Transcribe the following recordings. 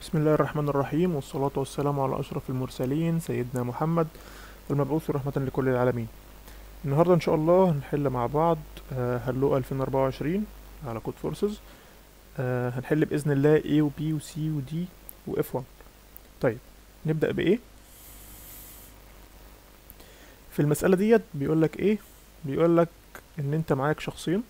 بسم الله الرحمن الرحيم والصلاة والسلام على أشرف المرسلين سيدنا محمد المبعوث رحمة لكل العالمين النهاردة إن شاء الله هنحل مع بعض آه، هلو 2024 على كود فورسز آه، هنحل بإذن الله A و B و C و D و F1 طيب نبدأ بإيه في المسألة ديت بيقولك إيه بيقولك إن أنت معاك شخصين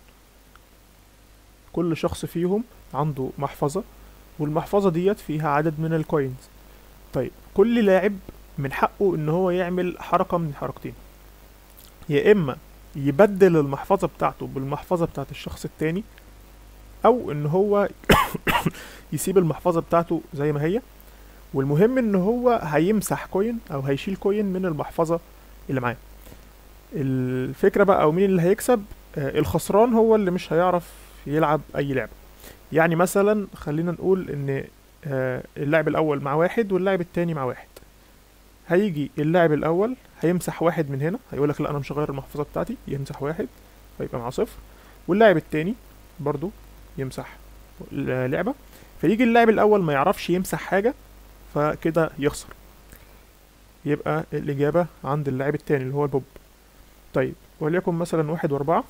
كل شخص فيهم عنده محفظة والمحفظة ديت فيها عدد من الكوينز طيب كل لاعب من حقه ان هو يعمل حركة من الحركتين يا اما يبدل المحفظة بتاعته بالمحفظة بتاعت الشخص التاني او ان هو يسيب المحفظة بتاعته زي ما هي والمهم ان هو هيمسح كوين او هيشيل كوين من المحفظة اللي معاه الفكرة بقى او مين اللي هيكسب آه، الخسران هو اللي مش هيعرف يلعب اي لعبة يعني مثلا خلينا نقول ان آه، اللاعب الاول مع واحد واللاعب التاني مع واحد هيجي اللاعب الاول هيمسح واحد من هنا هيقولك لا انا مش هغير المحفظه بتاعتي يمسح واحد فيبقى مع صفر واللاعب التاني برضو يمسح لعبه فيجي اللاعب الاول ما يعرفش يمسح حاجه فكده يخسر يبقى الاجابه عند اللاعب التاني اللي هو البوب طيب وليكن مثلا واحد واربعة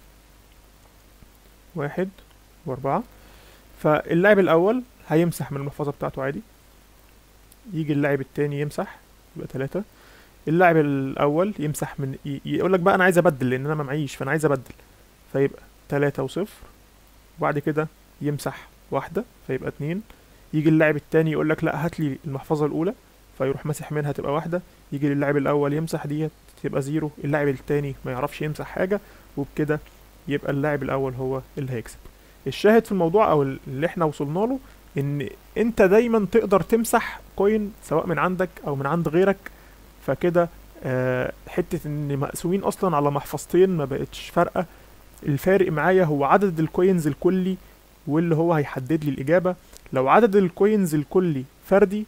واحد واربعة فاللاعب الأول هيمسح من المحفظة بتاعته عادي يجي اللاعب التاني يمسح يبقى تلاتة اللاعب الأول يمسح من ي- يقول لك بقى أنا عايز أبدل لأن أنا ما معيش فأنا عايز أبدل فيبقى تلاتة وصفر وبعد كده يمسح واحدة فيبقى اتنين يجي اللاعب التاني يقول لك لا هات لي المحفظة الأولى فيروح مسح منها تبقى واحدة يجي للاعب الأول يمسح ديت تبقى زيرو اللاعب التاني ما يعرفش يمسح حاجة وبكده يبقى اللاعب الأول هو اللي هيكسب الشاهد في الموضوع او اللي احنا وصلنا له ان انت دايما تقدر تمسح كوين سواء من عندك او من عند غيرك فكده آه، حتة ان مقسومين اصلا على محفظتين ما بقتش فارقة الفارق معايا هو عدد الكوينز الكلي واللي هو هيحدد لي الاجابة لو عدد الكوينز الكلي فردي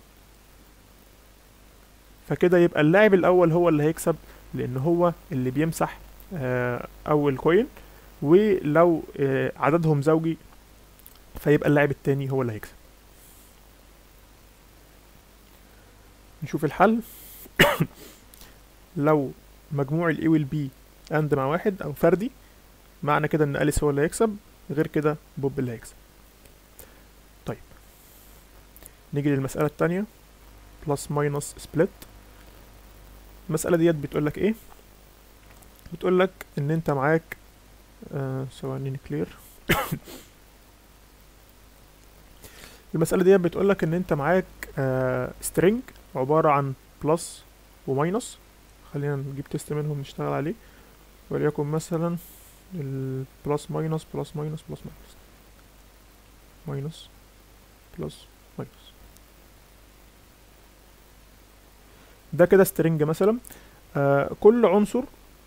فكده يبقى اللاعب الاول هو اللي هيكسب لان هو اللي بيمسح آه، اول كوين ولو آه، عددهم زوجي فيبقى اللاعب التاني هو اللي هيكسب نشوف الحل لو مجموع الاي والبي اند مع واحد او فردي معنى كده ان اليس هو اللي هيكسب غير كده بوب اللي هيكسب طيب نيجي للمسألة التانية بلس ماينس سبليت المسألة ديت بتقولك ايه بتقولك ان انت معاك آه، ثواني نكلير المسألة دي بتقولك ان انت معاك آه string عبارة عن بلس وماينس خلينا نجيب تيست منهم نشتغل عليه وليكن مثلا البلس ماينس بلس ماينس بلس ماينس ماينس بلس ماينس ده كده string مثلا آه كل عنصر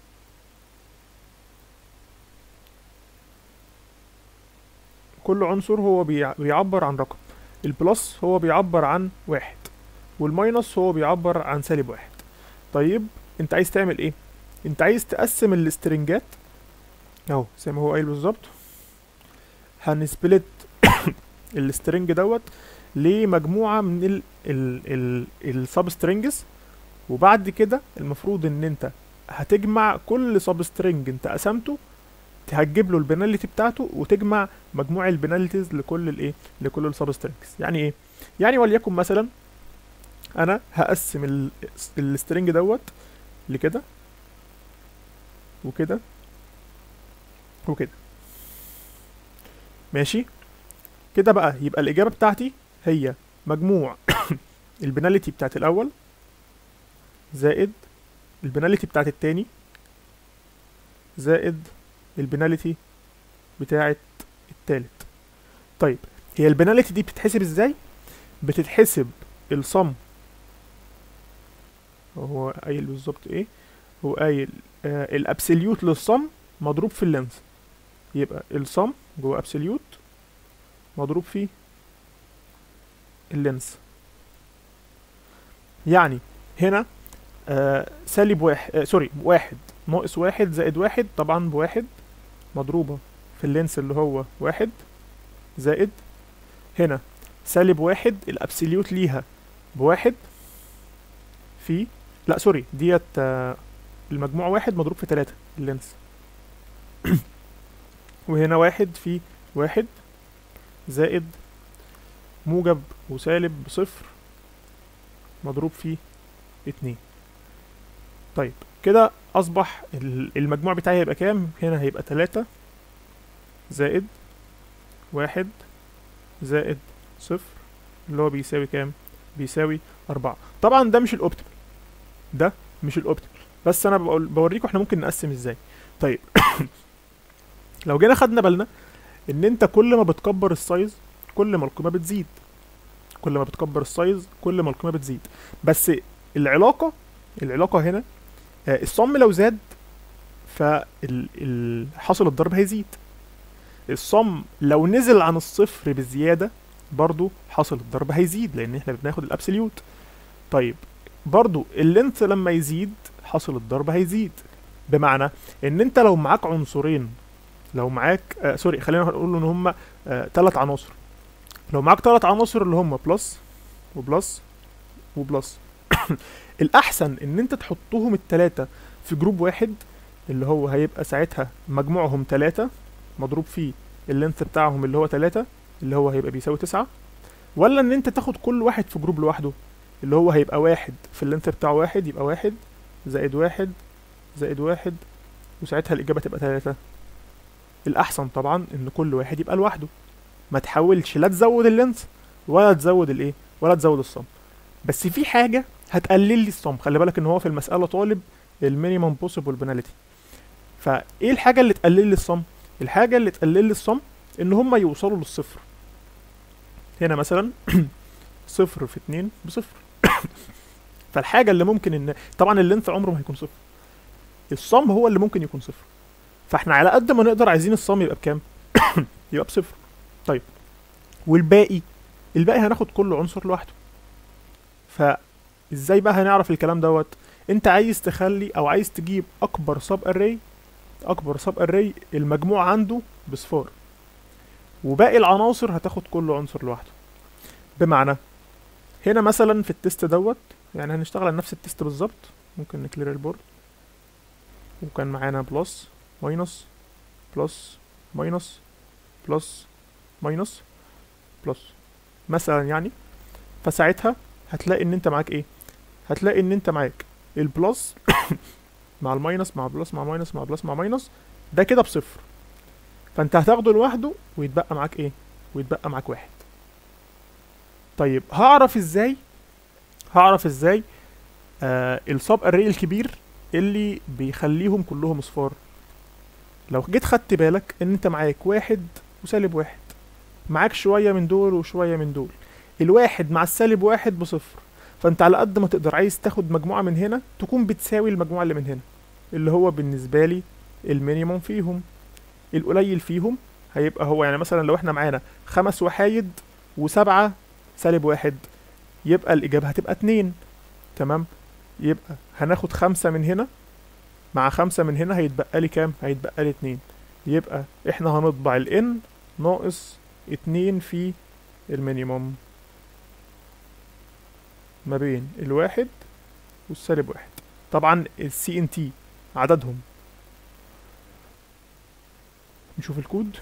كل عنصر هو بيع- بيعبر عن رقم البلس هو بيعبر عن واحد والماينس هو بيعبر عن سالب واحد طيب انت عايز تعمل ايه انت عايز تقسم الاسترنجات اهو زي ما هو قايل بالظبط هنسبلت السترنج دوت لمجموعة من ال ال ال السب سترينجز وبعد كده المفروض ان انت هتجمع كل سب سترينج انت قسمته هتجيب له البناليتي بتاعته وتجمع مجموع البناليتيز لكل الايه لكل السب سترينجز يعني ايه يعني وليكن مثلا انا هقسم ال- السترنج دوت لكده وكده وكده ماشي كده بقى يبقى الاجابه بتاعتي هي مجموع البناليتي بتاعت الاول زائد البناليتي بتاعت التاني زائد البناليتي بتاعت التالت طيب هي البناليتي دي بتتحسب ازاي بتتحسب الصم هو قايل بالظبط ايه هو قايل آه الابسوليوت للصم مضروب في اللينس يبقى الصم جوه ابسوليوت مضروب في اللينس يعني هنا آه سالب واحد آه سوري واحد ناقص واحد زائد واحد طبعا بواحد مضروبة في اللينس اللي هو واحد زائد هنا سالب واحد الابسوليوت ليها بواحد في لا سوري ديت آه، المجموع واحد مضروب في تلاتة اللينس وهنا واحد في واحد زائد موجب وسالب بصفر مضروب في اتنين طيب كده اصبح ال- المجموع بتاعي هيبقى كام هنا هيبقى تلاتة زائد واحد زائد صفر اللي هو بيساوي كام بيساوي أربعة طبعا ده مش الأوبتيمال ده مش الأوبتيمال بس أنا بقول بوريكم احنا ممكن نقسم ازاي طيب لو جينا خدنا بالنا ان انت كل ما بتكبر السايز كل ما القيمة بتزيد كل ما بتكبر السايز كل ما القيمة بتزيد بس العلاقة العلاقة هنا آه، الصم لو زاد فحاصل الضرب هيزيد الصم لو نزل عن الصفر بزيادة برضو حاصل الضرب هيزيد لان احنا بناخد الابسوليوت طيب برضو اللينث لما يزيد حاصل الضرب هيزيد بمعنى ان انت لو معاك عنصرين لو معاك آه سوري خلينا نقول ان هم آه ثلاث عناصر لو معاك ثلاث عناصر اللي هم بلس وبلس وبلس الاحسن ان انت تحطهم الثلاثه في جروب واحد اللي هو هيبقى ساعتها مجموعهم ثلاثة مضروب فيه اللينث بتاعهم اللي هو ثلاثة اللي هو هيبقى بيساوي تسعة ولا ان انت تاخد كل واحد في جروب لوحده اللي هو هيبقى واحد في اللينث بتاعه واحد يبقى واحد زائد واحد زائد واحد وساعتها الإجابة تبقى تلاتة الأحسن طبعا إن كل واحد يبقى لوحده ما تحاولش لا تزود اللينث ولا تزود الإيه ولا تزود الصم بس في حاجة هتقلل لي الصم خلي بالك إن هو في المسألة طالب المينيمم بوسيبل بناليتي فإيه الحاجة اللي تقلل لي الصم الحاجة اللي تقلل لي الصم إن هما يوصلوا للصفر هنا مثلا صفر في اتنين بصفر فالحاجة اللي ممكن ان طبعا اللينث عمره ما هيكون صفر الصم هو اللي ممكن يكون صفر فاحنا على قد ما نقدر عايزين الصم يبقى بكام يبقى بصفر طيب والباقي الباقي هناخد كل عنصر لوحده فازاي بقى هنعرف الكلام دوت انت عايز تخلي او عايز تجيب اكبر سب اري اكبر سب اري المجموع عنده بصفار وباقي العناصر هتاخد كل عنصر لوحده بمعنى هنا مثلا في التست دوت يعني هنشتغل على نفس التست بالظبط ممكن نكلير البورد وكان معانا بلس ماينس بلس ماينس بلس ماينس بلس مثلا يعني فساعتها هتلاقي ان انت معاك ايه هتلاقي ان انت معاك البلس مع الماينس مع بلس مع ماينس مع بلس مع ماينس ده كده بصفر فانت هتاخده لوحده ويتبقى معاك ايه ويتبقى معاك واحد طيب هعرف ازاي هعرف ازاي آه السب اري الكبير اللي بيخليهم كلهم اصفار لو جيت خدت بالك ان انت معاك واحد وسالب واحد معاك شوية من دول وشوية من دول الواحد مع السالب واحد بصفر فانت على قد ما تقدر عايز تاخد مجموعة من هنا تكون بتساوي المجموعة اللي من هنا اللي هو بالنسبة لي المينيموم فيهم القليل فيهم هيبقى هو يعني مثلا لو احنا معانا خمس وحايد وسبعة سالب واحد يبقى الإجابة هتبقى اتنين تمام يبقى هناخد خمسة من هنا مع خمسة من هنا هيتبقى لي كام؟ هيتبقى لي اتنين يبقى احنا هنطبع ال n ناقص اتنين في المينيموم ما بين الواحد والسالب واحد طبعا السي ان تي عددهم نشوف الكود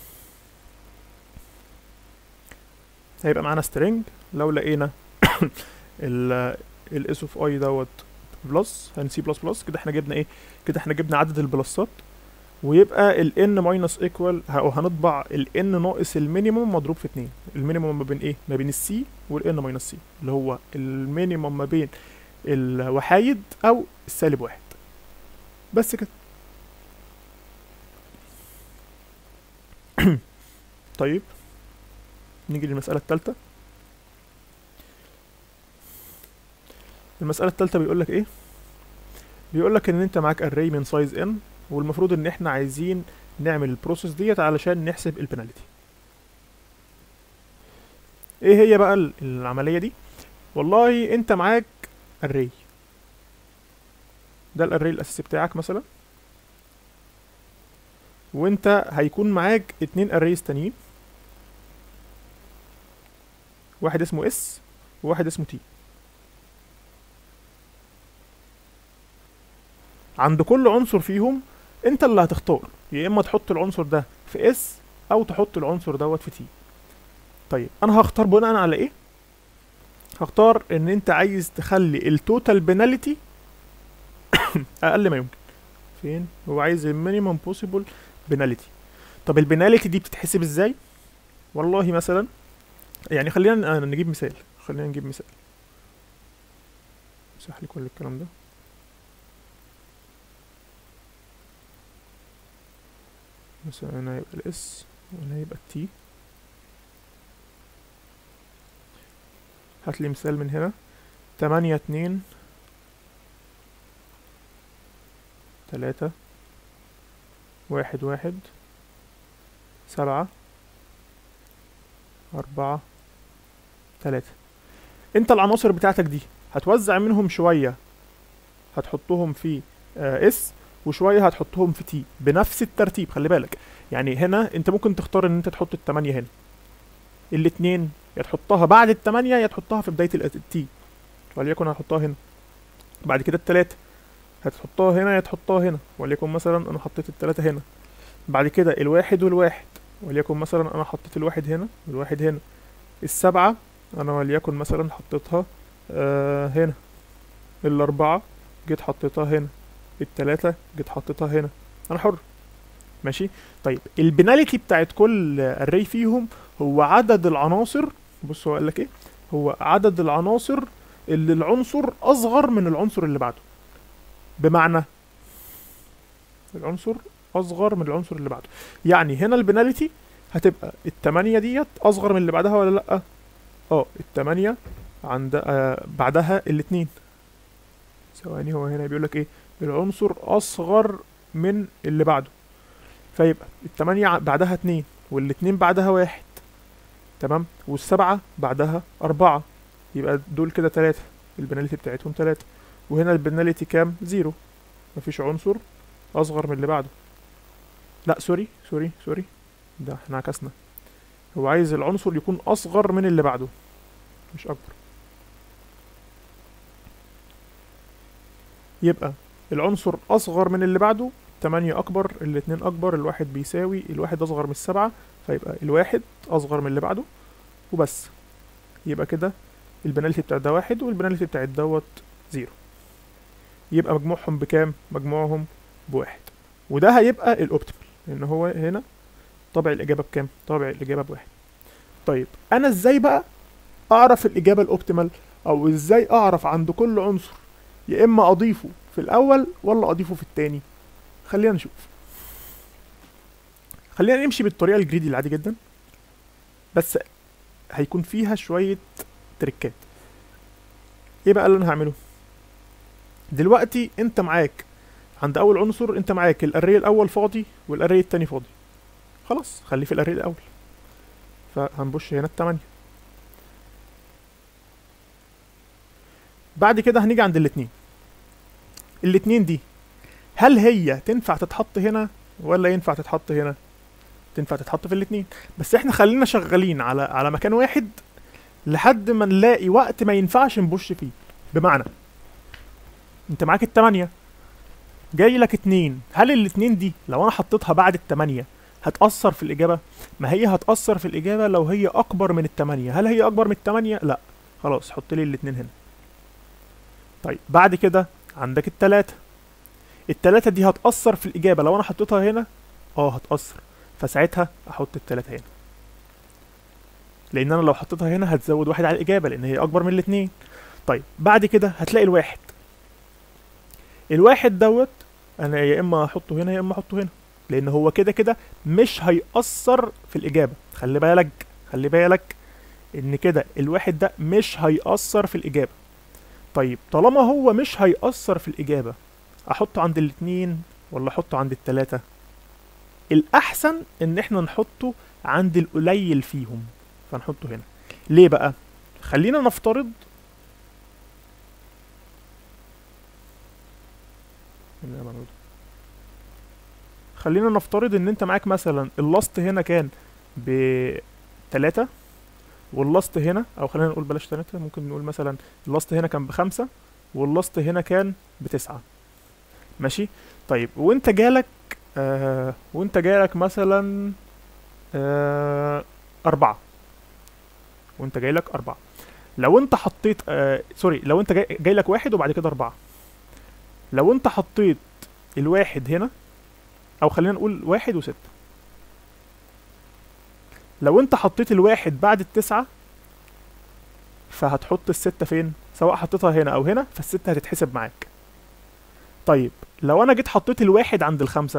هيبقى معانا string لو لقينا ال الاس اوف اي دوت بلس هنسي بلس بلس كده احنا جبنا ايه كده احنا جبنا عدد البلسات ويبقى ال n ماينس ايكوال او هنطبع ال n ناقص المينيموم مضروب في اتنين المينيموم ما بين ايه ما بين السي وال n ماينس سي اللي هو المينيموم ما بين الوحايد او السالب واحد بس كده طيب نيجي للمسألة التالتة المسألة التالتة بيقول لك ايه بيقول لك ان انت معاك array من سايز n والمفروض ان احنا عايزين نعمل البروسيس ديت علشان نحسب البنالتي ايه هي بقى ال- العملية دي والله انت معاك array ده الاري الاساسي بتاعك مثلا وانت هيكون معاك اتنين arrays تانيين واحد اسمه اس وواحد اسمه تي عند كل عنصر فيهم انت اللي هتختار يا اما تحط العنصر ده في اس او تحط العنصر دوت في تي طيب انا هختار بناء على ايه هختار ان انت عايز تخلي التوتال بناليتي اقل ما يمكن فين هو عايز المينيمم بوسيبل بناليتي طب البناليتي دي بتتحسب ازاي والله مثلا يعني خلينا نجيب مثال خلينا نجيب مثال امسح لي كل الكلام ده مثلا هنا هيبقى الاس وهنا هيبقى التي هات لي مثال من هنا تمانية اتنين تلاتة واحد واحد سبعة أربعة تلاتة انت العناصر بتاعتك دي هتوزع منهم شوية هتحطهم في اس وشوية هتحطهم في تي بنفس الترتيب خلي بالك يعني هنا انت ممكن تختار ان انت تحط التمانية هنا الاتنين يا تحطها بعد التمانية يا تحطها في بداية التي وليكن هحطها هنا بعد كده التلاتة هتحطها هنا يا تحطها هنا وليكن مثلا انا حطيت التلاتة هنا بعد كده الواحد والواحد وليكن مثلا انا حطيت الواحد هنا والواحد هنا السبعة انا وليكن مثلا حطيتها آه هنا الاربعة جيت حطيتها هنا التلاتة جيت حطيتها هنا انا حر ماشي طيب البناليتي بتاعت كل اري فيهم هو عدد العناصر بص هو قال لك ايه هو عدد العناصر اللي العنصر اصغر من العنصر اللي بعده بمعنى العنصر اصغر من العنصر اللي بعده يعني هنا البناليتي هتبقى التمانية ديت اصغر من اللي بعدها ولا لا اه التمانية عند آه بعدها الاتنين ثواني هو هنا بيقول لك ايه العنصر اصغر من اللي بعده فيبقى التمانية بعدها اتنين والاتنين بعدها واحد تمام والسبعة بعدها أربعة يبقى دول كده تلاتة البناليتي بتاعتهم تلاتة وهنا البناليتي كام زيرو مفيش عنصر أصغر من اللي بعده لا سوري سوري سوري ده احنا عكسنا هو عايز العنصر يكون أصغر من اللي بعده مش أكبر يبقى العنصر أصغر من اللي بعده تمانية أكبر الاتنين أكبر الواحد بيساوي الواحد أصغر من السبعة فيبقى الواحد أصغر من اللي بعده وبس يبقى كده البنالتي بتاع ده واحد والبنالتي بتاع دوت زيرو يبقى مجموعهم بكام؟ مجموعهم بواحد وده هيبقى الأوبتيمال لأن هو هنا طابع الإجابة بكام؟ طابع الإجابة بواحد طيب أنا إزاي بقى أعرف الإجابة الأوبتيمال أو إزاي أعرف عند كل عنصر يا إما أضيفه في الأول ولا أضيفه في التاني خلينا نشوف خلينا نمشي بالطريقة الجريدي العادي جدا بس هيكون فيها شوية تريكات ايه بقى اللي انا هعمله دلوقتي انت معاك عند اول عنصر انت معاك الاري الاول فاضي والاري التاني فاضي خلاص خليه في الاري الاول فهنبش هنا التمانية بعد كده هنيجي عند الاتنين الاتنين دي هل هي تنفع تتحط هنا ولا ينفع تتحط هنا تنفع تتحط في الاتنين بس احنا خلينا شغالين على على مكان واحد لحد ما نلاقي وقت ما ينفعش نبش فيه بمعنى انت معاك التمانية جاي لك اتنين هل الاتنين دي لو انا حطيتها بعد التمانية هتأثر في الإجابة؟ ما هي هتأثر في الإجابة لو هي أكبر من التمانية هل هي أكبر من التمانية؟ لا خلاص حط لي الاتنين هنا طيب بعد كده عندك التلاتة التلاتة دي هتأثر في الإجابة لو أنا حطيتها هنا اه هتأثر فساعتها أحط التلاتة هنا لأن أنا لو حطيتها هنا هتزود واحد على الإجابة لأن هي أكبر من الاتنين طيب بعد كده هتلاقي الواحد الواحد دوت أنا يا إما أحطه هنا يا إما أحطه هنا لأن هو كده كده مش هيأثر في الإجابة خلي بالك خلي بالك إن كده الواحد ده مش هيأثر في الإجابة طيب طالما هو مش هيأثر في الإجابة احطه عند الاتنين ولا احطه عند التلاتة الاحسن ان احنا نحطه عند القليل فيهم فنحطه هنا ليه بقى خلينا نفترض خلينا نفترض ان انت معاك مثلا اللاست هنا كان بتلاتة واللاست هنا او خلينا نقول بلاش تلاتة ممكن نقول مثلا اللاست هنا كان بخمسة واللاست هنا كان بتسعة ماشي طيب وانت جالك آه وانت جالك مثلا آه أربعة وانت جايلك أربعة لو انت حطيت آه سوري لو انت جاي, جاي لك واحد وبعد كده أربعة لو انت حطيت الواحد هنا أو خلينا نقول واحد وستة لو انت حطيت الواحد بعد التسعة فهتحط الستة فين سواء حطيتها هنا أو هنا فالستة هتتحسب معاك طيب لو أنا جيت حطيت الواحد عند الخمسة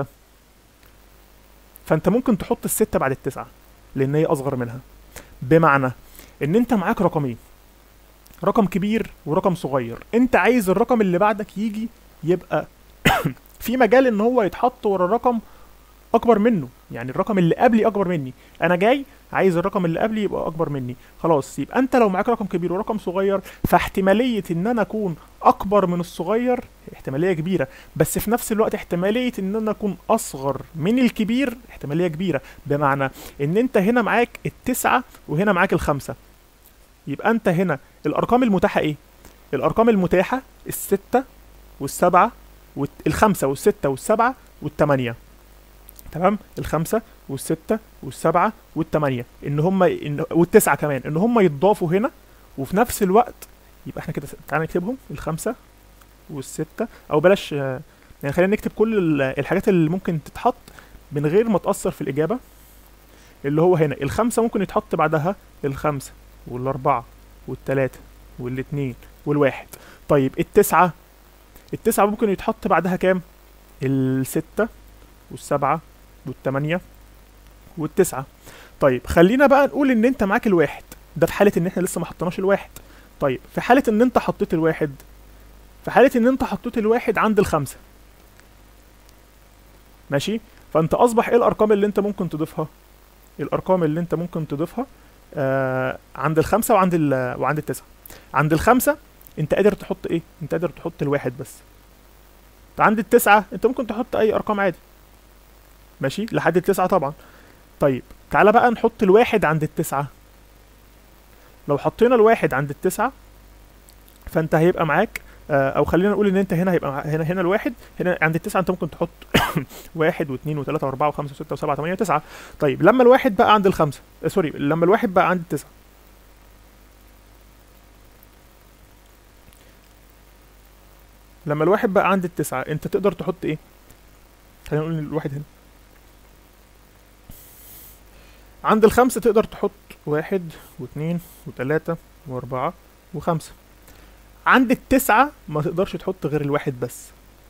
فانت ممكن تحط الستة بعد التسعة لأن هي أصغر منها بمعنى ان انت معاك رقمين رقم كبير ورقم صغير انت عايز الرقم اللي بعدك يجي يبقى في مجال ان هو يتحط ورا رقم اكبر منه يعني الرقم اللي قبلي اكبر مني انا جاي عايز الرقم اللي قبلي يبقى اكبر مني خلاص يبقى انت لو معاك رقم كبير ورقم صغير فاحتماليه ان انا اكون اكبر من الصغير احتماليه كبيره بس في نفس الوقت احتماليه ان انا اكون اصغر من الكبير احتماليه كبيره بمعنى ان انت هنا معاك التسعه وهنا معاك الخمسه يبقى انت هنا الارقام المتاحه ايه الارقام المتاحه الستة والسبعة والخمسة والستة والسبعة والتمانية تمام الخمسة والستة والسبعة والتمانية ان هم إن والتسعة كمان ان هم يتضافوا هنا وفي نفس الوقت يبقى احنا كده تعالى نكتبهم الخمسة والستة او بلاش آه، يعني خلينا نكتب كل ال- الحاجات اللي ممكن تتحط من غير ما تأثر في الإجابة اللي هو هنا الخمسة ممكن يتحط بعدها الخمسة والأربعة والتلاتة والاتنين والواحد طيب التسعة التسعة ممكن يتحط بعدها كام؟ الستة والسبعة والتمانية والتسعة طيب خلينا بقى نقول ان انت معاك الواحد ده في حالة ان احنا لسه ما حطيناش الواحد طيب في حالة ان انت حطيت الواحد في حالة ان انت حطيت الواحد عند الخمسة ماشي فانت اصبح ايه الارقام اللي انت ممكن تضيفها الارقام اللي انت ممكن تضيفها آه عند الخمسة وعند ال وعند التسعة عند الخمسة انت قادر تحط ايه انت قادر تحط الواحد بس عند التسعة انت ممكن تحط اي ارقام عادي ماشي لحد التسعة طبعا طيب تعالى بقى نحط الواحد عند التسعة لو حطينا الواحد عند التسعة فانت هيبقى معاك آه، او خلينا نقول ان انت هنا هيبقى مع- هنا هنا الواحد هنا عند التسعة انت ممكن تحط واحد واثنين وثلاثة واربعة وخمسة وستة وسبعة وثمانية وتسعة طيب لما الواحد بقى عند الخمسة آه، سوري لما الواحد بقى عند التسعة لما الواحد بقى عند التسعة انت تقدر تحط ايه خلينا نقول إن الواحد هنا عند الخمسة تقدر تحط واحد واثنين وثلاثة واربعة وخمسة عند التسعة ما تقدرش تحط غير الواحد بس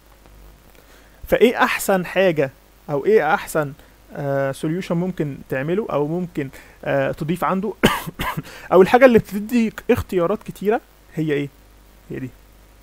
فايه احسن حاجة او ايه احسن سوليوشن ممكن تعمله او ممكن آه تضيف عنده او الحاجة اللي بتديك اختيارات كتيرة هي ايه هي دي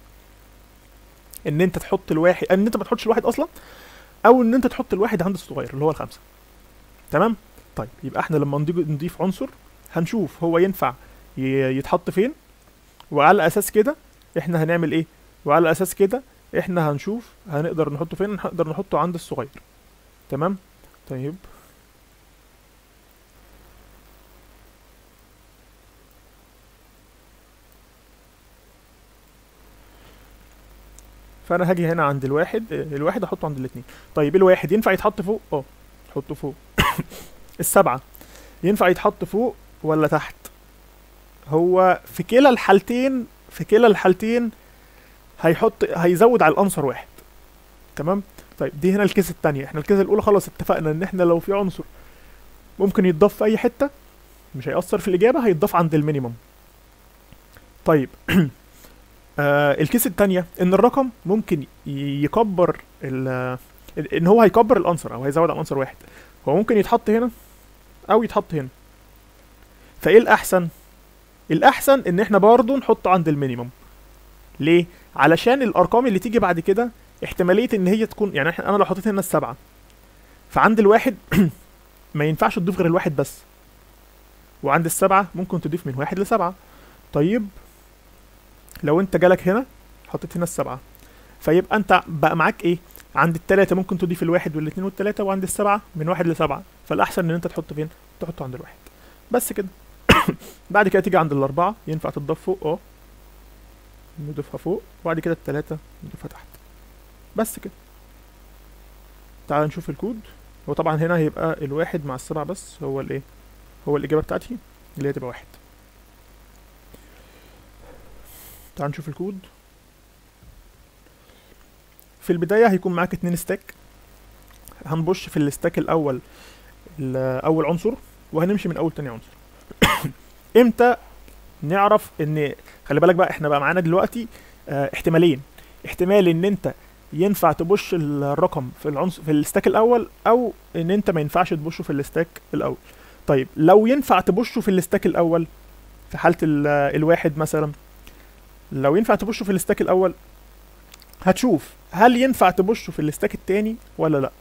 ان انت تحط الواحد ان انت ما تحطش الواحد اصلا او ان انت تحط الواحد عند الصغير اللي هو الخمسة تمام طيب يبقى احنا لما نضيف نضيف عنصر هنشوف هو ينفع ي- يتحط فين وعلى اساس كده احنا هنعمل ايه وعلى اساس كده احنا هنشوف هنقدر نحطه فين هنقدر نحطه عند الصغير تمام طيب فانا هاجي هنا عند الواحد آه، الواحد احطه عند الاثنين طيب الواحد ينفع يتحط فوق اه حطه فوق السبعة ينفع يتحط فوق ولا تحت هو في كلا الحالتين في كلا الحالتين هيحط هيزود على العنصر واحد تمام طيب دي هنا الكيس التانية احنا الكيس الاولى خلاص اتفقنا ان احنا لو في عنصر ممكن يتضاف في اي حتة مش هيأثر في الاجابة هيتضاف عند المينيمم طيب آه الكيس التانية ان الرقم ممكن ي- يكبر ال ان هو هيكبر العنصر او هيزود على عنصر واحد هو ممكن يتحط هنا او يتحط هنا فايه الاحسن الاحسن ان احنا برضو نحطه عند المينيمم ليه علشان الارقام اللي تيجي بعد كده احتماليه ان هي تكون يعني احنا انا لو حطيت هنا السبعه فعند الواحد ما ينفعش تضيف غير الواحد بس وعند السبعه ممكن تضيف من واحد لسبعه طيب لو انت جالك هنا حطيت هنا السبعه فيبقى انت بقى معاك ايه عند التلاتة ممكن تضيف الواحد والاثنين والتلاتة وعند السبعة من واحد لسبعة فالأحسن إن أنت تحط فين؟ تحطه عند الواحد بس كده بعد كده تيجي عند الاربعه ينفع تضاف فوق اه نضيفها فوق وبعد كده التلاته نضيفها تحت بس كده تعال نشوف الكود هو طبعا هنا هيبقى الواحد مع السبعة بس هو الايه هو الإجابة بتاعتي اللي هي تبقى واحد تعال نشوف الكود في البداية هيكون معاك اتنين ستاك هنبش في الستاك الأول ال- أول عنصر وهنمشي من أول تاني عنصر امتى نعرف ان خلي بالك بقى احنا بقى معانا دلوقتي اه احتمالين احتمال ان انت ينفع تبش الرقم في العنصر في الستاك الاول او ان انت ما ينفعش تبشه في الستاك الاول طيب لو ينفع تبشه في الستاك الاول في حاله ال- الواحد مثلا لو ينفع تبشه في الستاك الاول هتشوف هل ينفع تبشه في الستاك التاني ولا لا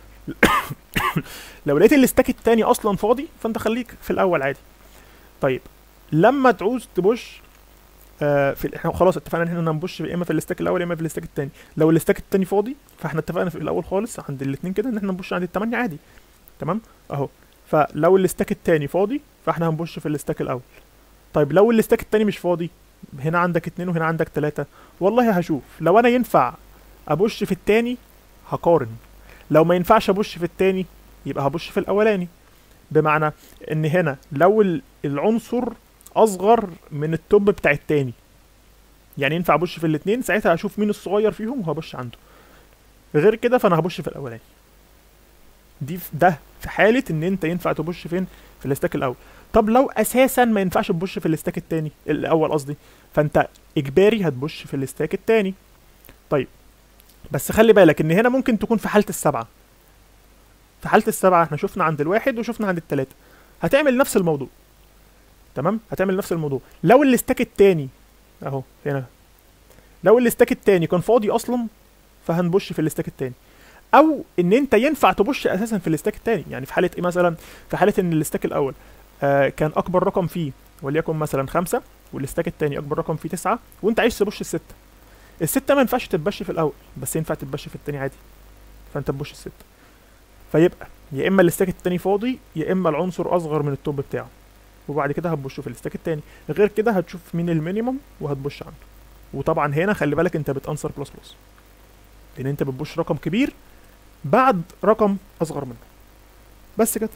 لو لقيت الستاك التاني اصلا فاضي فانت خليك في الاول عادي طيب لما تعوز تبش آه في احنا خلاص اتفقنا ان احنا هنبش يا اما في الستاك الاول يا اما في الستاك التاني لو الستاك التاني فاضي فاحنا اتفقنا في الاول خالص عند الاثنين كده ان احنا نبش عند التمانية عادي تمام اهو فلو الستاك التاني فاضي فاحنا هنبش في الستاك الاول طيب لو الستاك التاني مش فاضي هنا عندك اتنين وهنا عندك تلاتة والله هشوف لو انا ينفع ابش في التاني هقارن لو ما ينفعش ابش في التاني يبقى هبش في الاولاني بمعنى ان هنا لو ال- العنصر اصغر من التوب بتاع التاني يعني ينفع ابش في الاتنين ساعتها هشوف مين الصغير فيهم وهبش عنده غير كده فانا هبش في الاولاني دي في ده في حاله ان انت ينفع تبش فين في الاستاك الاول طب لو اساسا ما ينفعش تبش في الاستاك التاني الاول قصدي فانت اجباري هتبش في الاستاك التاني طيب بس خلي بالك ان هنا ممكن تكون في حاله السبعه في حاله السبعه احنا شفنا عند الواحد وشفنا عند التلاته هتعمل نفس الموضوع تمام هتعمل نفس الموضوع لو الاستاك التاني اهو هنا لو الاستاك التاني كان فاضي اصلا فهنبش في الاستاك التاني او ان انت ينفع تبش اساسا في الاستاك التاني يعني في حاله ايه مثلا في حاله ان الاستاك الاول آه كان اكبر رقم فيه وليكن مثلا خمسة والاستاك التاني اكبر رقم فيه تسعة وانت عايز تبش الستة الستة ما ينفعش تتبش في الاول بس ينفع تتبش في التاني عادي فانت تبش الستة فيبقى يا اما الاستاك التاني فاضي يا اما العنصر اصغر من التوب بتاعه وبعد كده هتبشه في الاستاك التاني غير كده هتشوف مين المينيمم وهتبش عنده وطبعا هنا خلي بالك انت بتانسر بلس بلس لان انت بتبش رقم كبير بعد رقم اصغر منه بس كده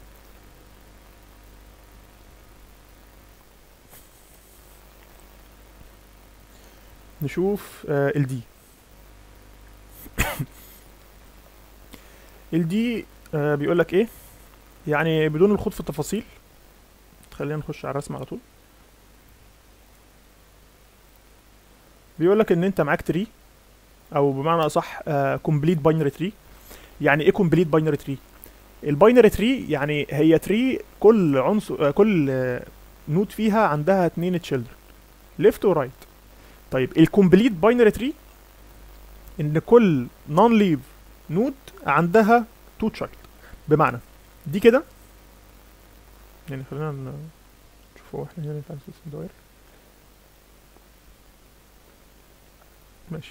نشوف آه الدي الدي آه بيقول لك ايه يعني بدون الخوض في التفاصيل خلينا نخش على الرسم على طول بيقول لك ان انت معاك تري او بمعنى اصح كومبليت باينري تري يعني ايه كومبليت باينري تري الباينري تري يعني هي تري كل عنصر آه، كل آه، نود فيها عندها اتنين تشيلدرن ليفت ورايت طيب الكومبليت باينري تري ان كل نون ليف نود عندها تو تشايلد بمعنى دي كده يعني خلينا ن- نشوف هو احنا هنا ينفع نستخدم دوائر ماشي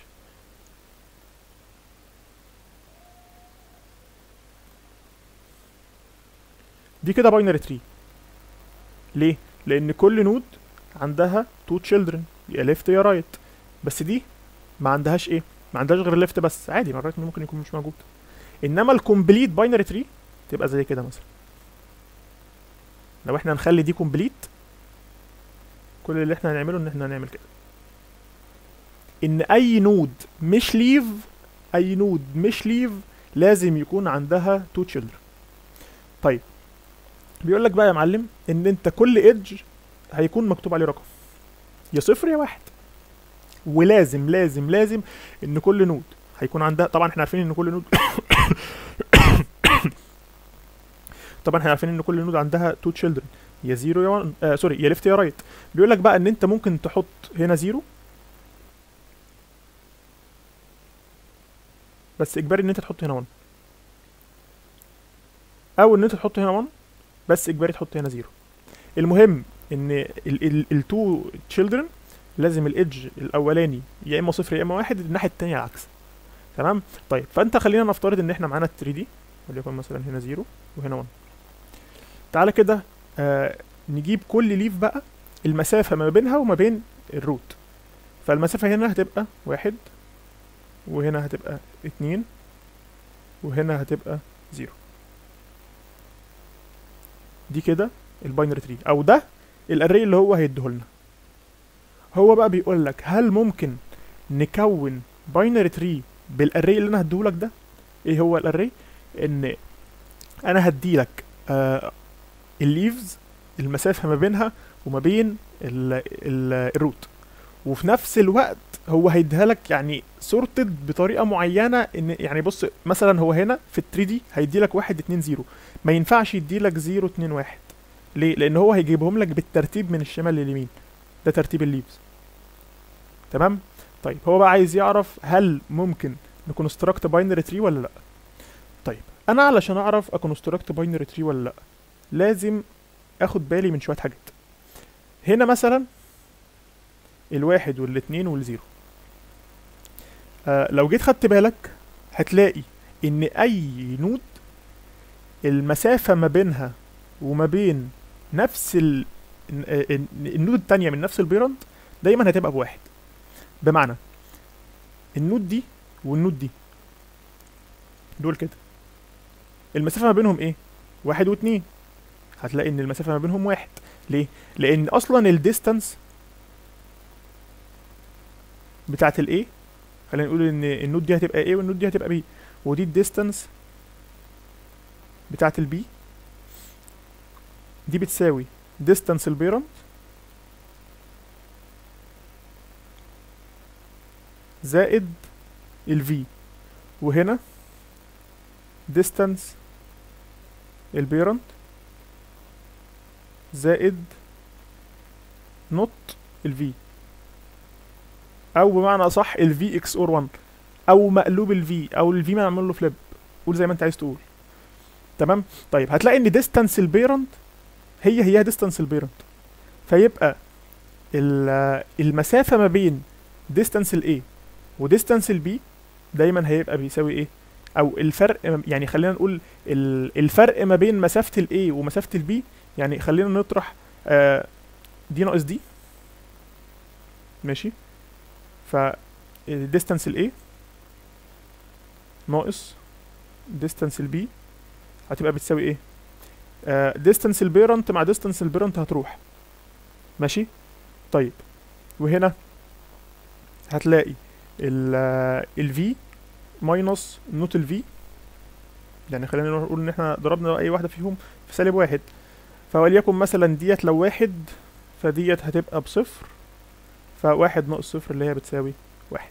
دي كده باينري تري ليه لان كل نود عندها تو تشيلدرن يا ليفت يا رايت بس دي ما عندهاش ايه ما عندهاش غير ليفت بس عادي ما الرايت ممكن يكون مش موجود انما الكومبليت باينري تري تبقى زي كده مثلا لو احنا هنخلي دي كومبليت كل اللي احنا هنعمله ان احنا هنعمل كده ان اي نود مش ليف اي نود مش ليف لازم يكون عندها تو تشيلدرن طيب بيقول لك بقى يا معلم ان انت كل ايدج هيكون مكتوب عليه رقم يا صفر يا واحد ولازم لازم لازم ان كل نود هيكون عندها طبعا احنا عارفين ان كل نود طبعا احنا عارفين ان كل نود عندها تو تشيلدرن يا زيرو يا وان آه سوري يا ليفت يا رايت بيقول لك بقى ان انت ممكن تحط هنا زيرو بس اجباري ان انت تحط هنا 1 او ان انت تحط هنا 1 بس اجباري تحط هنا زيرو المهم ان التو تشيلدرن لازم الايدج الاولاني يا اما صفر يا اما واحد الناحيه التانية العكس تمام طيب فانت خلينا نفترض ان احنا معانا 3 دي وليكن مثلا هنا زيرو وهنا 1 تعالى كده آه نجيب كل ليف بقى المسافة ما بينها وما بين الروت فالمسافة هنا هتبقى واحد وهنا هتبقى اتنين وهنا هتبقى زيرو دي كده الباينري تري او ده الاري اللي هو هيديهولنا هو بقى بيقول لك هل ممكن نكون باينري تري بالاري اللي انا هديهولك ده ايه هو الاري ان انا هديلك آه الليفز المسافه ما بينها وما بين ال ال الروت وفي نفس الوقت هو هيديها لك يعني سورتد بطريقه معينه ان يعني بص مثلا هو هنا في ال 3 دي هيدي لك 1 2 0 ما ينفعش يدي لك 0 2 1 ليه لان هو هيجيبهم لك بالترتيب من الشمال لليمين ده ترتيب الليفز تمام طيب هو بقى عايز يعرف هل ممكن نكونستراكت باينري تري ولا لا طيب انا علشان اعرف اكونستراكت باينري تري ولا لا لازم اخد بالي من شويه حاجات هنا مثلا الواحد والاتنين والزيرو آه لو جيت خدت بالك هتلاقي ان اي نود المسافة ما بينها وما بين نفس ال... النود التانية من نفس البيرنت دايما هتبقى بواحد بمعنى النود دي والنود دي دول كده المسافة ما بينهم ايه واحد واتنين هتلاقي ان المسافة ما بينهم واحد ليه لان اصلا الديستانس بتاعت الايه خلينا نقول ان النود دي هتبقى ايه والنود دي هتبقى بي ودي الديستانس بتاعت البي دي بتساوي ديستانس البيرنت زائد الفي وهنا ديستانس البيرنت زائد نوت الفي او بمعنى اصح الفي اكس اور 1 او مقلوب الفي او الفي معمول له فليب قول زي ما انت عايز تقول تمام طيب هتلاقي ان ديستانس البيرنت هي هي ديستانس البيرنت فيبقى المسافه ما بين ديستانس الاي وديستانس البي دايما هيبقى بيساوي ايه او الفرق يعني خلينا نقول الفرق ما بين مسافه الاي ومسافه البي يعني خلينا نطرح آه دي ناقص دي ماشي ف distance ال A ناقص distance ال B هتبقى بتساوي ايه آه distance البيرنت مع distance البيرنت هتروح ماشي طيب وهنا هتلاقي ال ال V ماينس نوت ال V يعني خلينا نقول ان احنا ضربنا اي واحده فيهم في سالب واحد فوليكن مثلا ديت لو واحد فديت هتبقى بصفر فواحد ناقص صفر اللي هي بتساوي واحد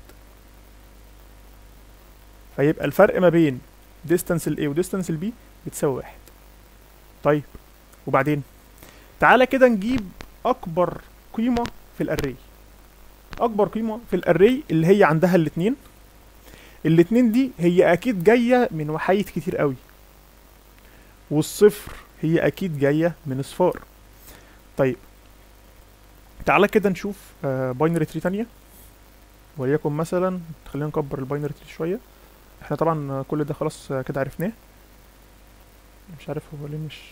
فيبقى الفرق ما بين ديستانس ال A وديستانس ال B بتساوي واحد طيب وبعدين تعالى كده نجيب أكبر قيمة في الأري أكبر قيمة في الأري اللي هي عندها الاتنين الاتنين دي هي أكيد جاية من وحيد كتير قوي والصفر هي أكيد جاية من اصفار طيب تعالى كده نشوف باينري تري تانية وليكن مثلا خلينا نكبر الباينري تري شوية احنا طبعا كل ده خلاص كده عرفناه مش عارف هو ليه مش